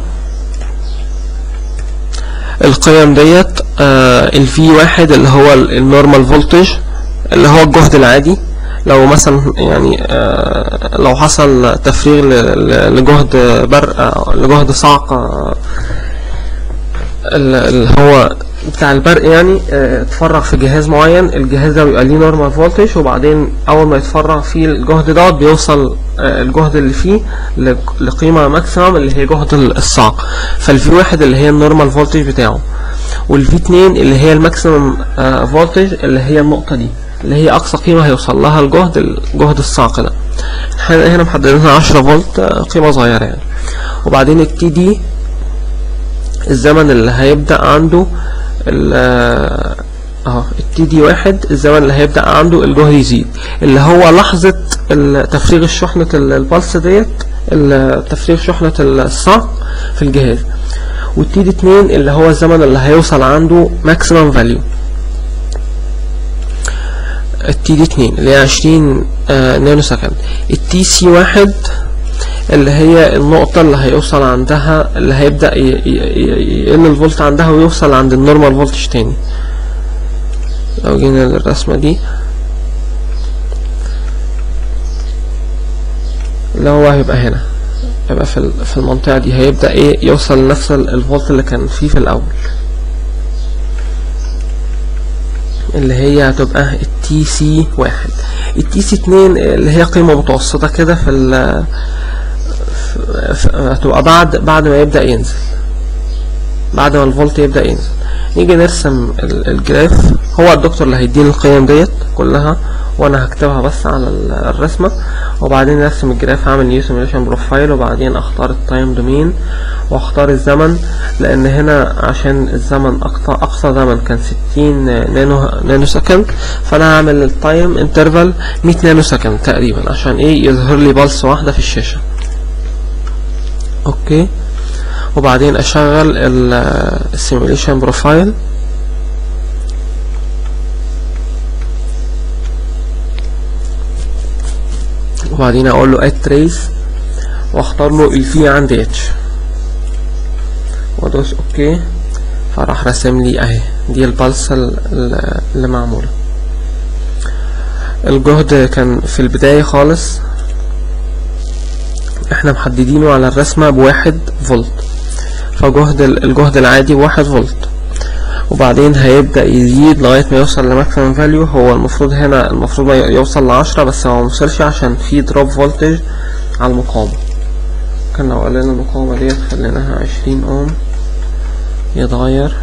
القيم ديت ال في واحد اللي هو النورمال فولتج اللي هو الجهد العادي لو مثلا يعني آه، لو حصل تفريغ ل- ل- لجهد برق آه، لجهد صعق آه، ال- اللي هو بتاع البرق يعني آه، اتفرغ في جهاز معين الجهاز ده بيبقى ليه نورمال فولتج وبعدين اول ما يتفرغ فيه الجهد دوت بيوصل آه، الجهد اللي فيه ل- لقيمه ماكسيمم اللي هي جهد ال- الصعق فالفي واحد اللي هي النورمال فولتج بتاعه والفي 2 اللي هي الماكسيمم فولتج اللي هي النقطه دي اللي هي اقصى قيمه هيوصل لها الجهد الجهد الصعق ده احنا هنا محددينها 10 فولت آه، قيمه صغيره يعني وبعدين التي دي الزمن اللي هيبدأ عنده ال- آه، اهو التي دي واحد الزمن اللي هيبدأ عنده الجهد يزيد اللي هو لحظة ال- تفريغ الشحنة ال- البلس ديت ال- تفريغ شحنة الصعق في الجهاز والتي دي اتنين اللي هو الزمن اللي هيوصل عنده ماكسيمم فاليو التي دي اتنين اللي هي عشرين آه نانو سكند التي سي واحد اللي هي النقطة اللي هيوصل عندها اللي هيبدأ ي- ي- ي- يقل الفولت عندها ويوصل عند النورمال فولتج تاني لو جينا للرسمة دي اللي هو هيبقى هنا يبقى في ال- في المنطقة دي هيبدأ ايه يوصل لنفس ال- الفولت اللي كان فيه في الأول اللي هي هتبقى التي سي واحد التي سي اتنين اللي هي قيمة متوسطة كده في ال في- في- هتبقى بعد بعد ما يبدأ ينزل بعد ما الفولت يبدأ ينزل نيجي نرسم ال- الجراف هو الدكتور اللي هيديني القيم ديت كلها وانا هكتبها بس على ال- الرسمة وبعدين ارسم الجراف اعمل نيو سيميوليشن بروفايل وبعدين اختار التايم دومين واختار الزمن لان هنا عشان الزمن اقصى اقصى زمن كان 60 نانو نانو سكند فانا هعمل التايم انترفال 100 نانو سكند تقريبا عشان ايه يظهر لي بلس واحدة في الشاشة اوكي وبعدين اشغل السيموليشن بروفايل وبعدين اقول له اد تريس واختار له الفي عند اتش وادوس اوكي فراح راسم لي اهي دي البلسة ال- ال- اللي معمولة الجهد كان في البداية خالص احنا محددينه على الرسمة بواحد فولت فجهد ال- الجهد العادي بواحد فولت وبعدين هيبدأ يزيد لغاية ما يوصل لماكسيمم فاليو هو المفروض هنا المفروض ما ي- يوصل لعشرة بس هو موصلش عشان في دروب فولتج على المقاومة كان لو قلنا المقاومة ديت خليناها عشرين اوم يتغير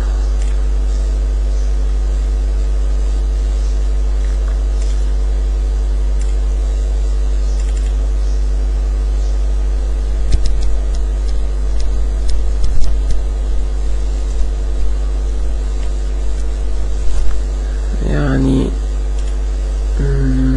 يعني مم.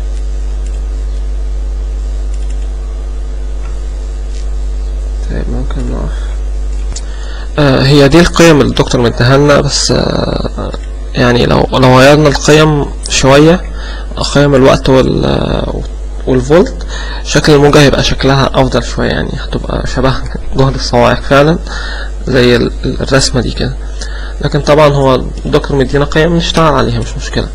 طيب ممكن نقف آه هي دي القيم اللي الدكتور مديها لنا بس آه يعني لو لو غيرنا القيم شوية قيم الوقت وال والفولت شكل الموجة هيبقى شكلها أفضل شوية يعني هتبقى شبه جهد الصواعق فعلا زي ال- الرسمة دي كده لكن طبعا هو الدكتور مدينا قيم نشتغل عليها مش مشكلة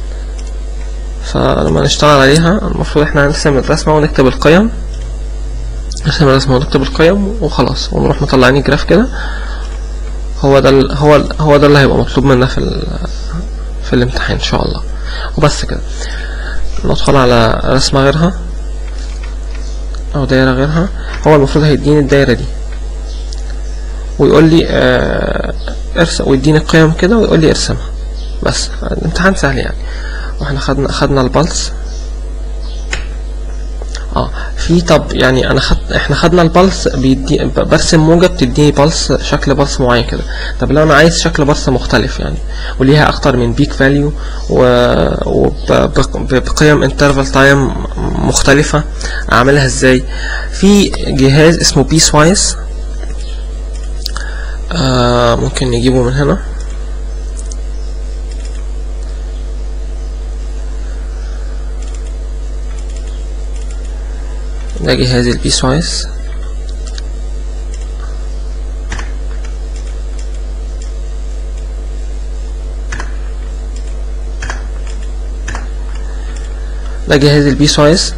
فلما نشتغل عليها المفروض احنا هنرسم الرسمة ونكتب القيم نرسم الرسمة ونكتب القيم وخلاص ونروح مطلعين جراف كده هو ده ال- هو ال- هو ده اللي هيبقى مطلوب منا في ال في الامتحان ان شاء الله وبس كده ندخل على رسمة غيرها او دايرة غيرها هو المفروض هيديني الدايرة دي ويقول لي آه ارسم ويديني قيم كده ويقول لي ارسمها بس الامتحان سهل يعني واحنا خدنا خدنا البلس اه في طب يعني انا خد احنا خدنا البلس بيدي ب- برسم موجة بتديني بلس شكل بلس معين كده طب لو انا عايز شكل بلس مختلف يعني وليها اكتر من بيك فاليو وبقيم انترفال تايم مختلفة اعملها ازاي في جهاز اسمه بيس وايز آه ممكن نجيبه من هنا ده جهاز البيس وايز ده جهاز البيس وايز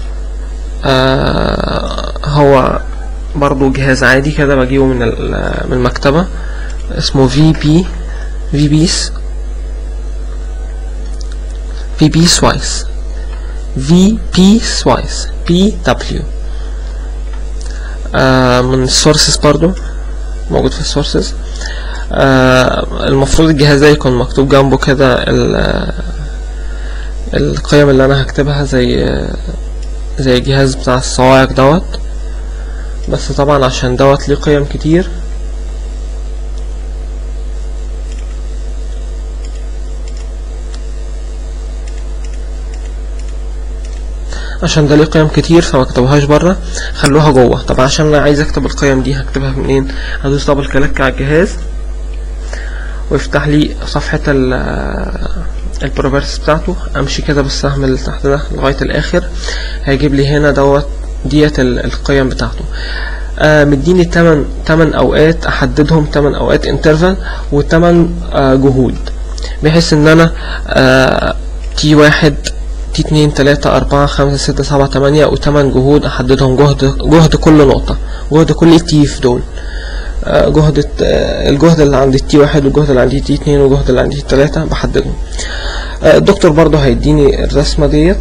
آه هو برضو جهاز عادي كده بجيبه من ال- من المكتبة اسمه في بي في بيس في بي سوايس في بي سوايس بي دبليو من السورسز برضو موجود في السورسز آه المفروض الجهاز ده يكون مكتوب جنبه كده ال- القيم اللي انا هكتبها زي زي الجهاز بتاع الصواعق دوت بس طبعا عشان دوت ليه قيم كتير عشان ده ليه قيم كتير فما اكتبوهاش بره خلوها جوه طب عشان انا عايز اكتب القيم دي هكتبها منين هدوس دبل كليك على الجهاز ويفتح لي صفحة ال البروبرتيز بتاعته امشي كده بالسهم اللي تحت ده لغاية الاخر هيجيب لي هنا دوت ديت ال- القيم بتاعته آه مديني تمن تمن اوقات احددهم تمن اوقات انترفال وتمن آه جهود بحيث ان انا آه تي واحد تي اتنين تلاتة أربعة خمسة ستة سبعة تمانية وتمن جهود أحددهم جهد جهد كل نقطة جهد كل تي في دول آه، جهد الت- آه، الجهد اللي عند التي واحد والجهد اللي عند تي اتنين والجهد اللي عند تي تلاتة بحددهم آه، الدكتور برضه هيديني الرسمة ديت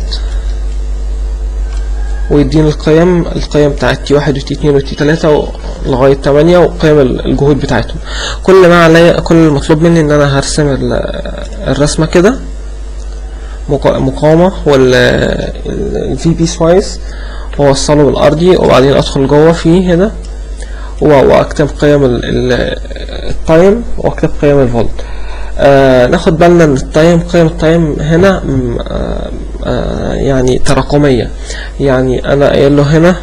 ويديني القيم القيم بتاعت تي واحد وتي اتنين وتي تلاتة لغاية تمانية وقيم ال- الجهود بتاعتهم كل ما عليا كل المطلوب مني ان انا هرسم ال- الرسمة كده مقا- مقاومة والفي بي سوايس واوصله بالارضي وبعدين ادخل جوه فيه هنا و- واكتب قيم ال- ال- التايم واكتب قيم الفولت آه ناخد بالنا ان التايم قيم التايم هنا م- آه آه يعني تراكمية يعني انا قايل له هنا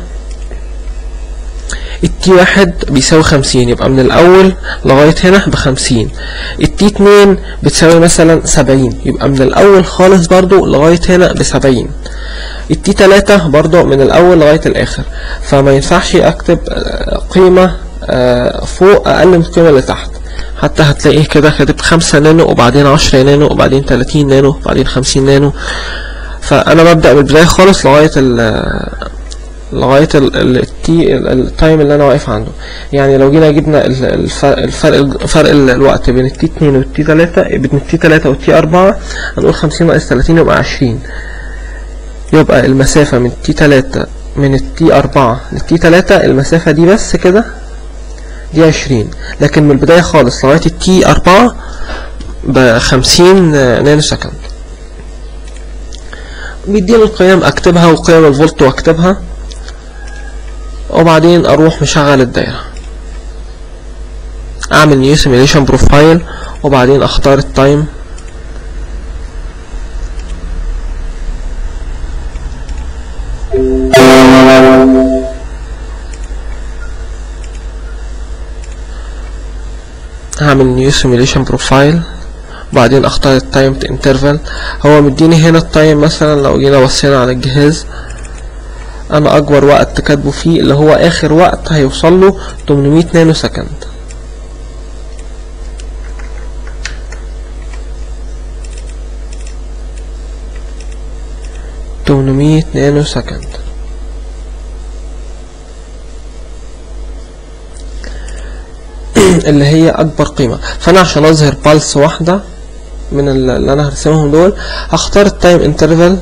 التي واحد بيساوي خمسين يبقى من الأول لغاية هنا بخمسين التي اتنين بتساوي مثلا سبعين يبقى من الأول خالص برضو لغاية هنا بسبعين التي تلاتة برضو من الأول لغاية الآخر فما ينفعش أكتب آه، قيمة آه، فوق أقل من القيمة اللي تحت حتى هتلاقيه كده كاتب خمسة نانو وبعدين عشرة نانو وبعدين تلاتين نانو وبعدين خمسين نانو فأنا ببدأ من البداية خالص لغاية ال لغايه ال- ال- التي ال- التايم اللي انا واقف عنده يعني لو جينا جبنا ال- الفرق الفرق فرق ال- الوقت بين التي 2 والتي 3 بين التي 3 والتي 4 هنقول 50 ناقص 30 يبقى 20 يبقى المسافه من التي 3 من التي 4 للتي 3 المسافه دي بس كده دي 20 لكن من البدايه خالص لغايه التي 4 ب 50 نانو سكند بيديني القيم اكتبها وقيم الفولت واكتبها وبعدين اروح مشغل الدايرة اعمل نيو سيميليشن بروفايل وبعدين اختار التايم هعمل نيو سيميليشن بروفايل وبعدين اختار التايم انترفال هو مديني هنا التايم مثلا لو جينا بصينا على الجهاز انا اكبر وقت كاتبه فيه اللي هو اخر وقت هيوصل له 800 نانو سكند تمنمية نانو سكند اللي هي اكبر قيمة فانا عشان اظهر بالس واحدة من ال- اللي انا هرسمهم دول هختار التايم انترفال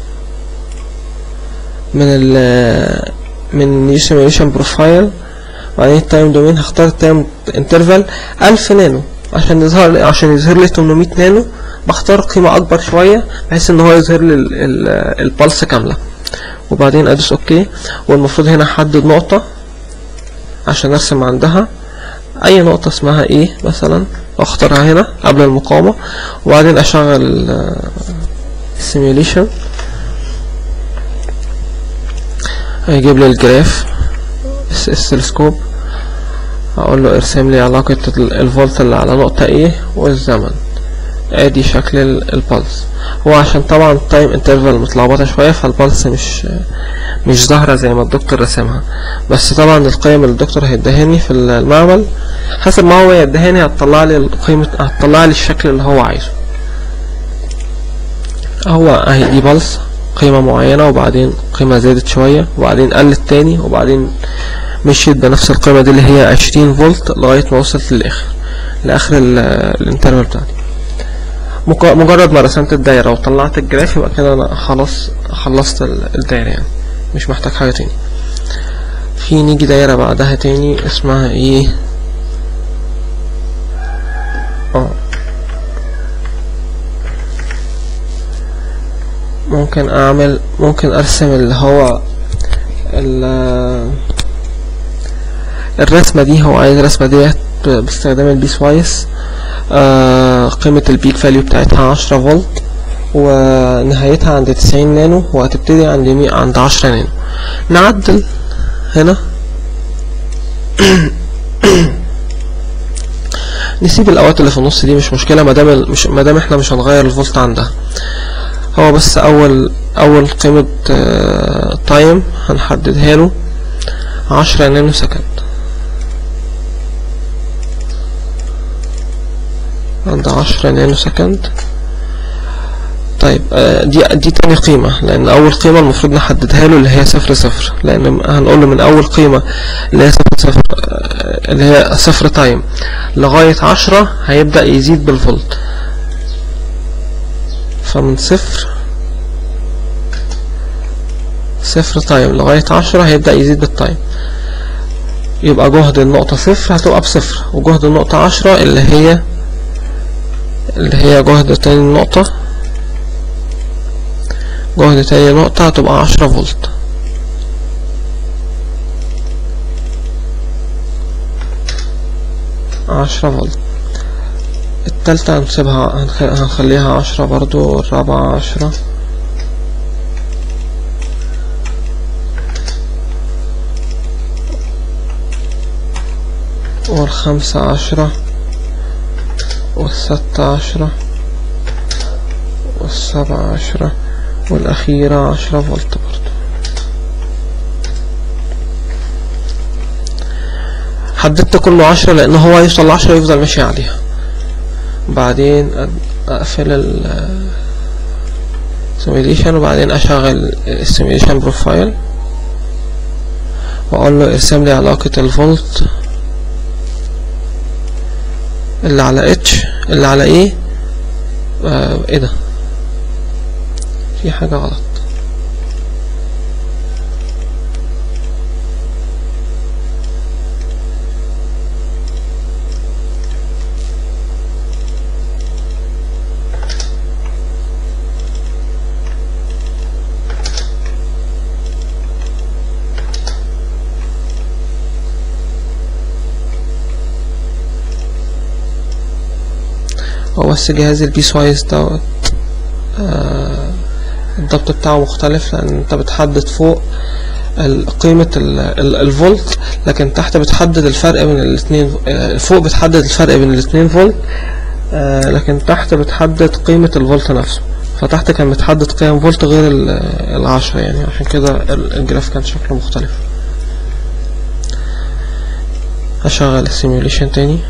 من ال من نيو سيميليشن بروفايل وبعدين التايم دومين هختار التايم انترفال 1000 نانو عشان يظهر لي عشان يظهر لي 800 نانو بختار قيمة أكبر شوية بحيث إن هو يظهر لي ال- ال- البلس كاملة وبعدين أدوس أوكي والمفروض هنا أحدد نقطة عشان أرسم عندها أي نقطة اسمها إيه مثلا وأختارها هنا قبل المقاومة وبعدين أشغل السيميوليشن هيجيب لي الجراف الس- السلسكوب هقول له ارسم لي علاقة ال- الفولت اللي على نقطة ايه والزمن ادي شكل ال- البلس هو عشان طبعا التايم انترفال متلخبطة شوية فالبلس مش مش ظاهرة زي ما الدكتور رسمها بس طبعا القيم اللي الدكتور هيدهاني في المعمل حسب ما هو يدهاني هتطلع لي القيمة هتطلع لي الشكل اللي هو عايزه هو اهي دي بلس قيمة معينة وبعدين قيمة زادت شوية وبعدين قلت تاني وبعدين مشيت بنفس القيمة دي اللي هي عشرين فولت لغاية ما وصلت للآخر لآخر ال- الانترفال بتاعتي مك- مجرد ما رسمت الدايرة وطلعت الجراف يبقى كده أنا خلاص خلصت ال- الدايرة يعني مش محتاج حاجة تاني في نيجي دايرة بعدها تاني اسمها ايه اه ممكن اعمل ممكن ارسم اللي هو ال- الرسمة دي هو عايز الرسمة ديت باستخدام البيس وايس آه قيمة البيك فاليو بتاعتها عشرة فولت ونهايتها عند تسعين نانو وهتبتدي عند مي... عند عشرة نانو نعدل هنا نسيب الاوقات اللي في النص دي مش مشكلة مادام ال- مش مادام احنا مش هنغير الفولت عندها هو بس اول اول قيمة تايم هنحددها له عشرة نانو سكند عند عشرة نانو سكند طيب آه، دي دي تاني قيمة لأن أول قيمة المفروض نحددها له اللي هي صفر صفر لأن هنقول له من أول قيمة اللي هي صفر صفر آه، اللي هي صفر تايم لغاية عشرة هيبدأ يزيد بالفولت فمن صفر صفر تايم لغاية عشرة هيبدأ يزيد بالتايم يبقى جهد النقطة صفر هتبقى بصفر وجهد النقطة عشرة اللي هي اللي هي جهد تاني نقطة جهد تاني نقطة هتبقى عشرة فولت عشرة فولت التالتة هنسيبها هنخ- هنخليها عشرة برضو والرابعة عشرة والخمسة عشرة والستة عشرة والسبعة عشرة والأخيرة عشرة فولت برضو حددت كله عشرة لأن هو يوصل لعشرة يفضل ماشي عليها بعدين أد- أقفل ال simulation وبعدين أشغل السيميليشن بروفايل وأقول له ارسم لي علاقة الفولت اللي على اتش اللي على ايه آه ايه ده في حاجة غلط هو بس جهاز البيس وايز دوت آه، الضبط بتاعه مختلف لأن أنت بتحدد فوق ال- قيمة ال- ال- الفولت لكن تحت بتحدد الفرق بين الاتنين آه، فوق بتحدد الفرق بين الاتنين فولت آه، لكن تحت بتحدد قيمة الفولت نفسه فتحت كان بتحدد قيم فولت غير ال- العشرة يعني عشان كده ال- الجراف كان شكله مختلف هشغل السيميوليشن تاني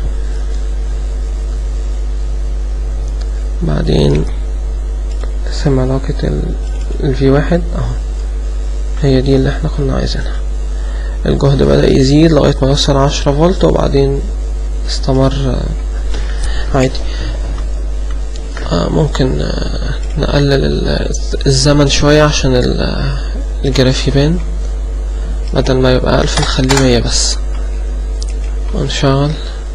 بعدين اسم علاقة ال في واحد اهو هي دي اللي احنا كنا عايزينها الجهد بدأ يزيد لغاية ما يوصل عشرة فولت وبعدين استمر آه، عادي آه، ممكن آه، نقلل ال- الزمن شوية عشان ال- الجراف يبان بدل ما يبقى ألف نخليه مية بس ونشغل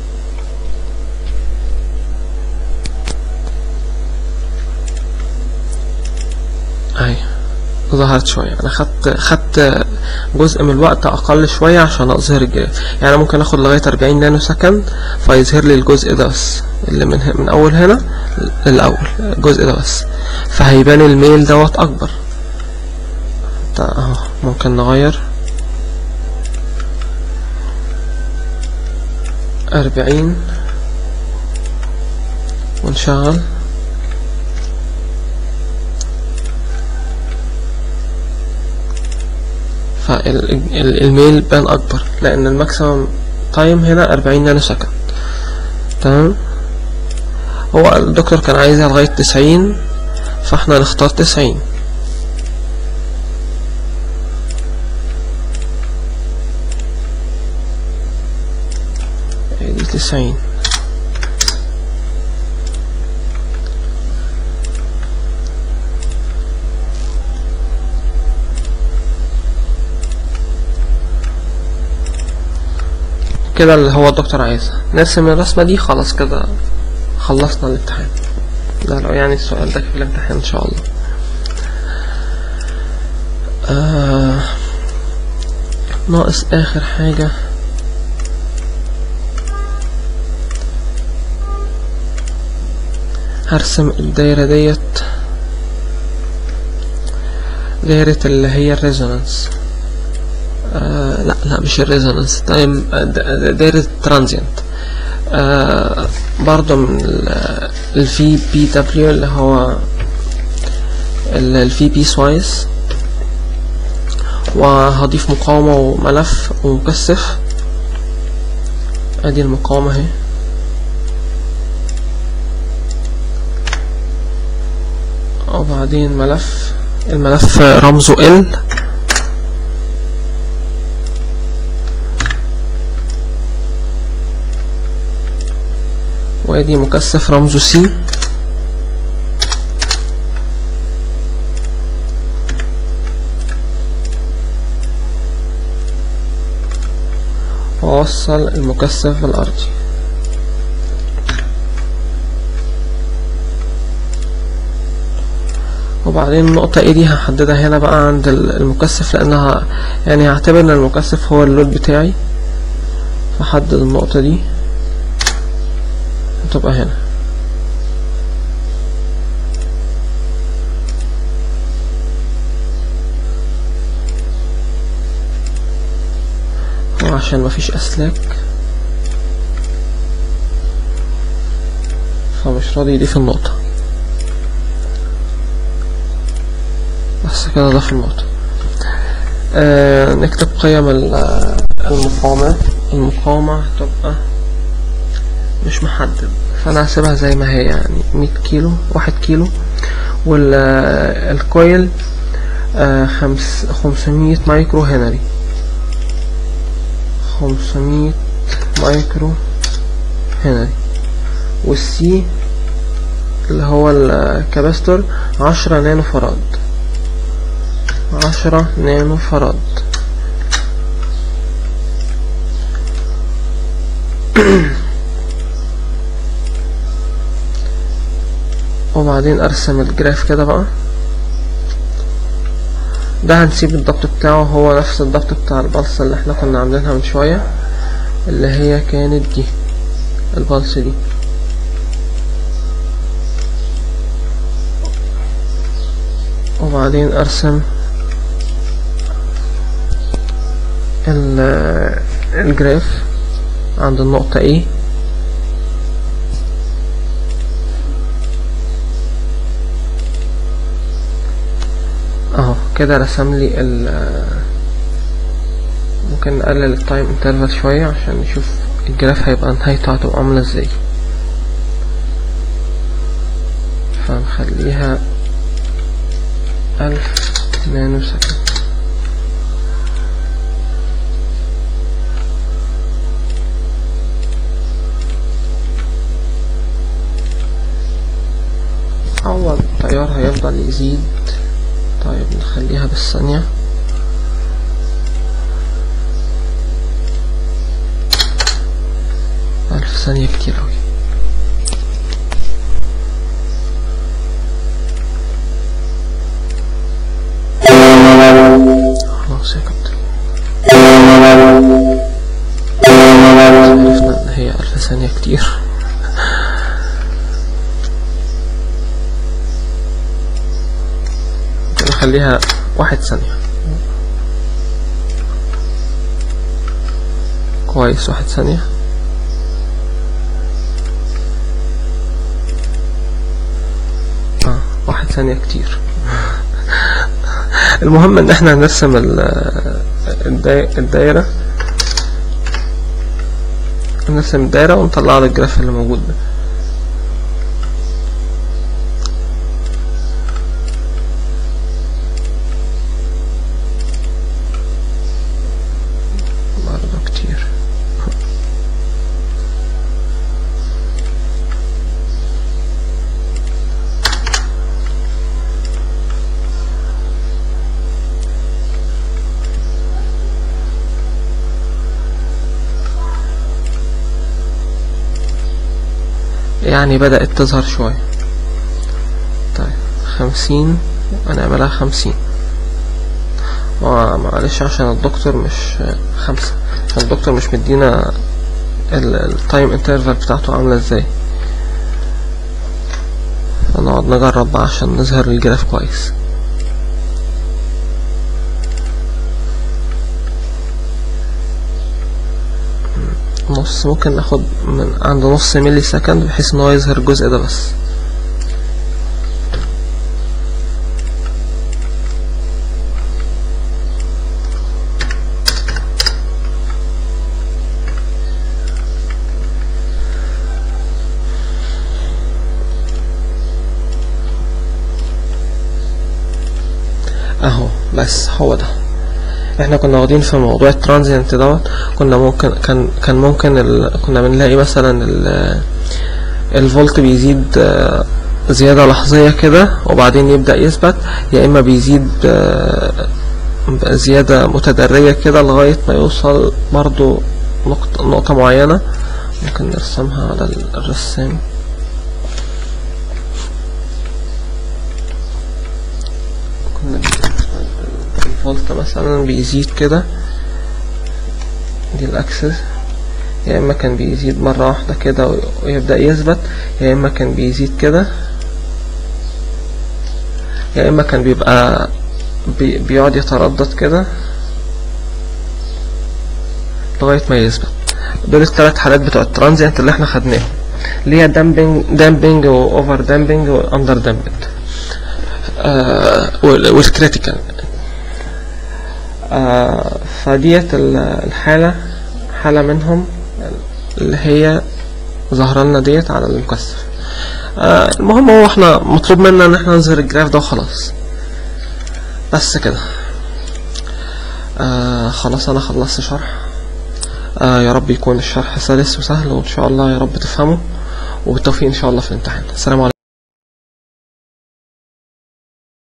اهي ظهرت شوية انا خدت خدت جزء من الوقت اقل شوية عشان اظهر الجراف يعني انا ممكن اخد لغاية 40 نانو سكند فيظهر لي الجزء ده بس اللي من, ه- من اول هنا للاول الجزء ده بس فهيبان الميل دوت اكبر ده اهو ممكن نغير أربعين ونشغل فالميل بان اكبر لان الماكسيمم تايم هنا 40 نانو سكند تمام هو الدكتور كان عايزها لغاية 90 فاحنا نختار 90 دي 90 كده اللي هو الدكتور عايزها نرسم الرسمة دي خلاص كده خلصنا الامتحان ده لو يعني السؤال ده في الامتحان ان شاء الله آه ناقص اخر حاجة هرسم الدايرة ديت دايرة اللي هي الريزونانس آه لا لا مش الريزونانس تايم دايرة ترانزيانت آه برضو من الفي بي دبليو اللي هو الفي بي سوايس وهضيف مقاومة وملف ومكثف ادي المقاومة اهي وبعدين ملف الملف رمزه ال وادي مكثف رمزه سي وأوصل المكثف بالأرضي وبعدين النقطة ايه دي هحددها هنا بقى عند المكثف لأنها يعني هعتبر ان المكثف هو اللود بتاعي فحدد النقطة دي هتبقى هنا وعشان مفيش أسلاك فمش راضي يضيف النقطة بس كده ضاف النقطة آه نكتب قيم المقاومة المقاومة هتبقى مش محدد فانا هسيبها زي ما هي يعني مية كيلو واحد كيلو والكويل آه خمس خمسمية مايكرو هنري خمسمية مايكرو هنري والسي اللي هو الكاباستور عشرة نانو فراد عشرة نانو فراد وبعدين ارسم الجراف كده بقى ده هنسيب الضبط بتاعه هو نفس الضبط بتاع البلصة اللي احنا كنا عاملينها من شوية اللي هي كانت دي البلص دي وبعدين ارسم الجراف عند النقطة A اهو كده رسم لي ال ممكن نقلل التايم انترفال شوية عشان نشوف الجراف هيبقى نهايته هتبقى عاملة ازاي فنخليها ألف نانو سكند هو التيار هيفضل يزيد طيب نخليها بالثانية ألف ثانية كتير أوي خلاص يا كابتن عرفنا إن هي ألف ثانية كتير نخليها واحد ثانية كويس واحد ثانية آه واحد ثانية كتير المهم ان احنا هنرسم الدايرة نرسم الدايرة ونطلع لك الجراف اللي موجود ده برضه كتير يعني بدأت تظهر شوية طيب خمسين هنعملها خمسين معلش عشان الدكتور مش خمسة عشان الدكتور مش مدينا التايم انترفال بتاعته عاملة ازاي فنقعد نجرب بقى عشان نظهر الجراف كويس نص ممكن ناخد من عند نص ملي سكند بحيث ان هو يظهر الجزء ده بس اهو بس هو ده احنا كنا واخدين في موضوع الترانزيانت دوت كنا ممكن كان كان ممكن ال... كنا بنلاقي مثلا ال... الفولت بيزيد آه، زيادة لحظية كده وبعدين يبدأ يثبت يا إما بيزيد آه، زيادة متدرجة كده لغاية ما يوصل برضو نقطة, نقطة معينة ممكن نرسمها على الرسام كنا الفولت مثلا بيزيد كده دي الأكسس يا إما كان بيزيد مرة واحدة كده ويبدأ يثبت يا إما كان بيزيد كده يا إما كان بيبقى بي بيقعد يتردد كده لغاية ما يثبت دول الثلاث حالات بتوع الترانزيانت اللي احنا خدناهم اللي هي دامبنج دامبنج واوفر دامبنج واندر دامبنج آه والكريتيكال آه فديت الحالة حالة منهم اللي هي ظهر لنا ديت على المكثف آه المهم هو احنا مطلوب منا ان احنا نظهر الجراف ده وخلاص بس كده آه خلاص انا خلصت شرح آه يا رب يكون الشرح سلس وسهل وان شاء الله يا رب تفهمه وبالتوفيق ان شاء الله في الامتحان السلام عليكم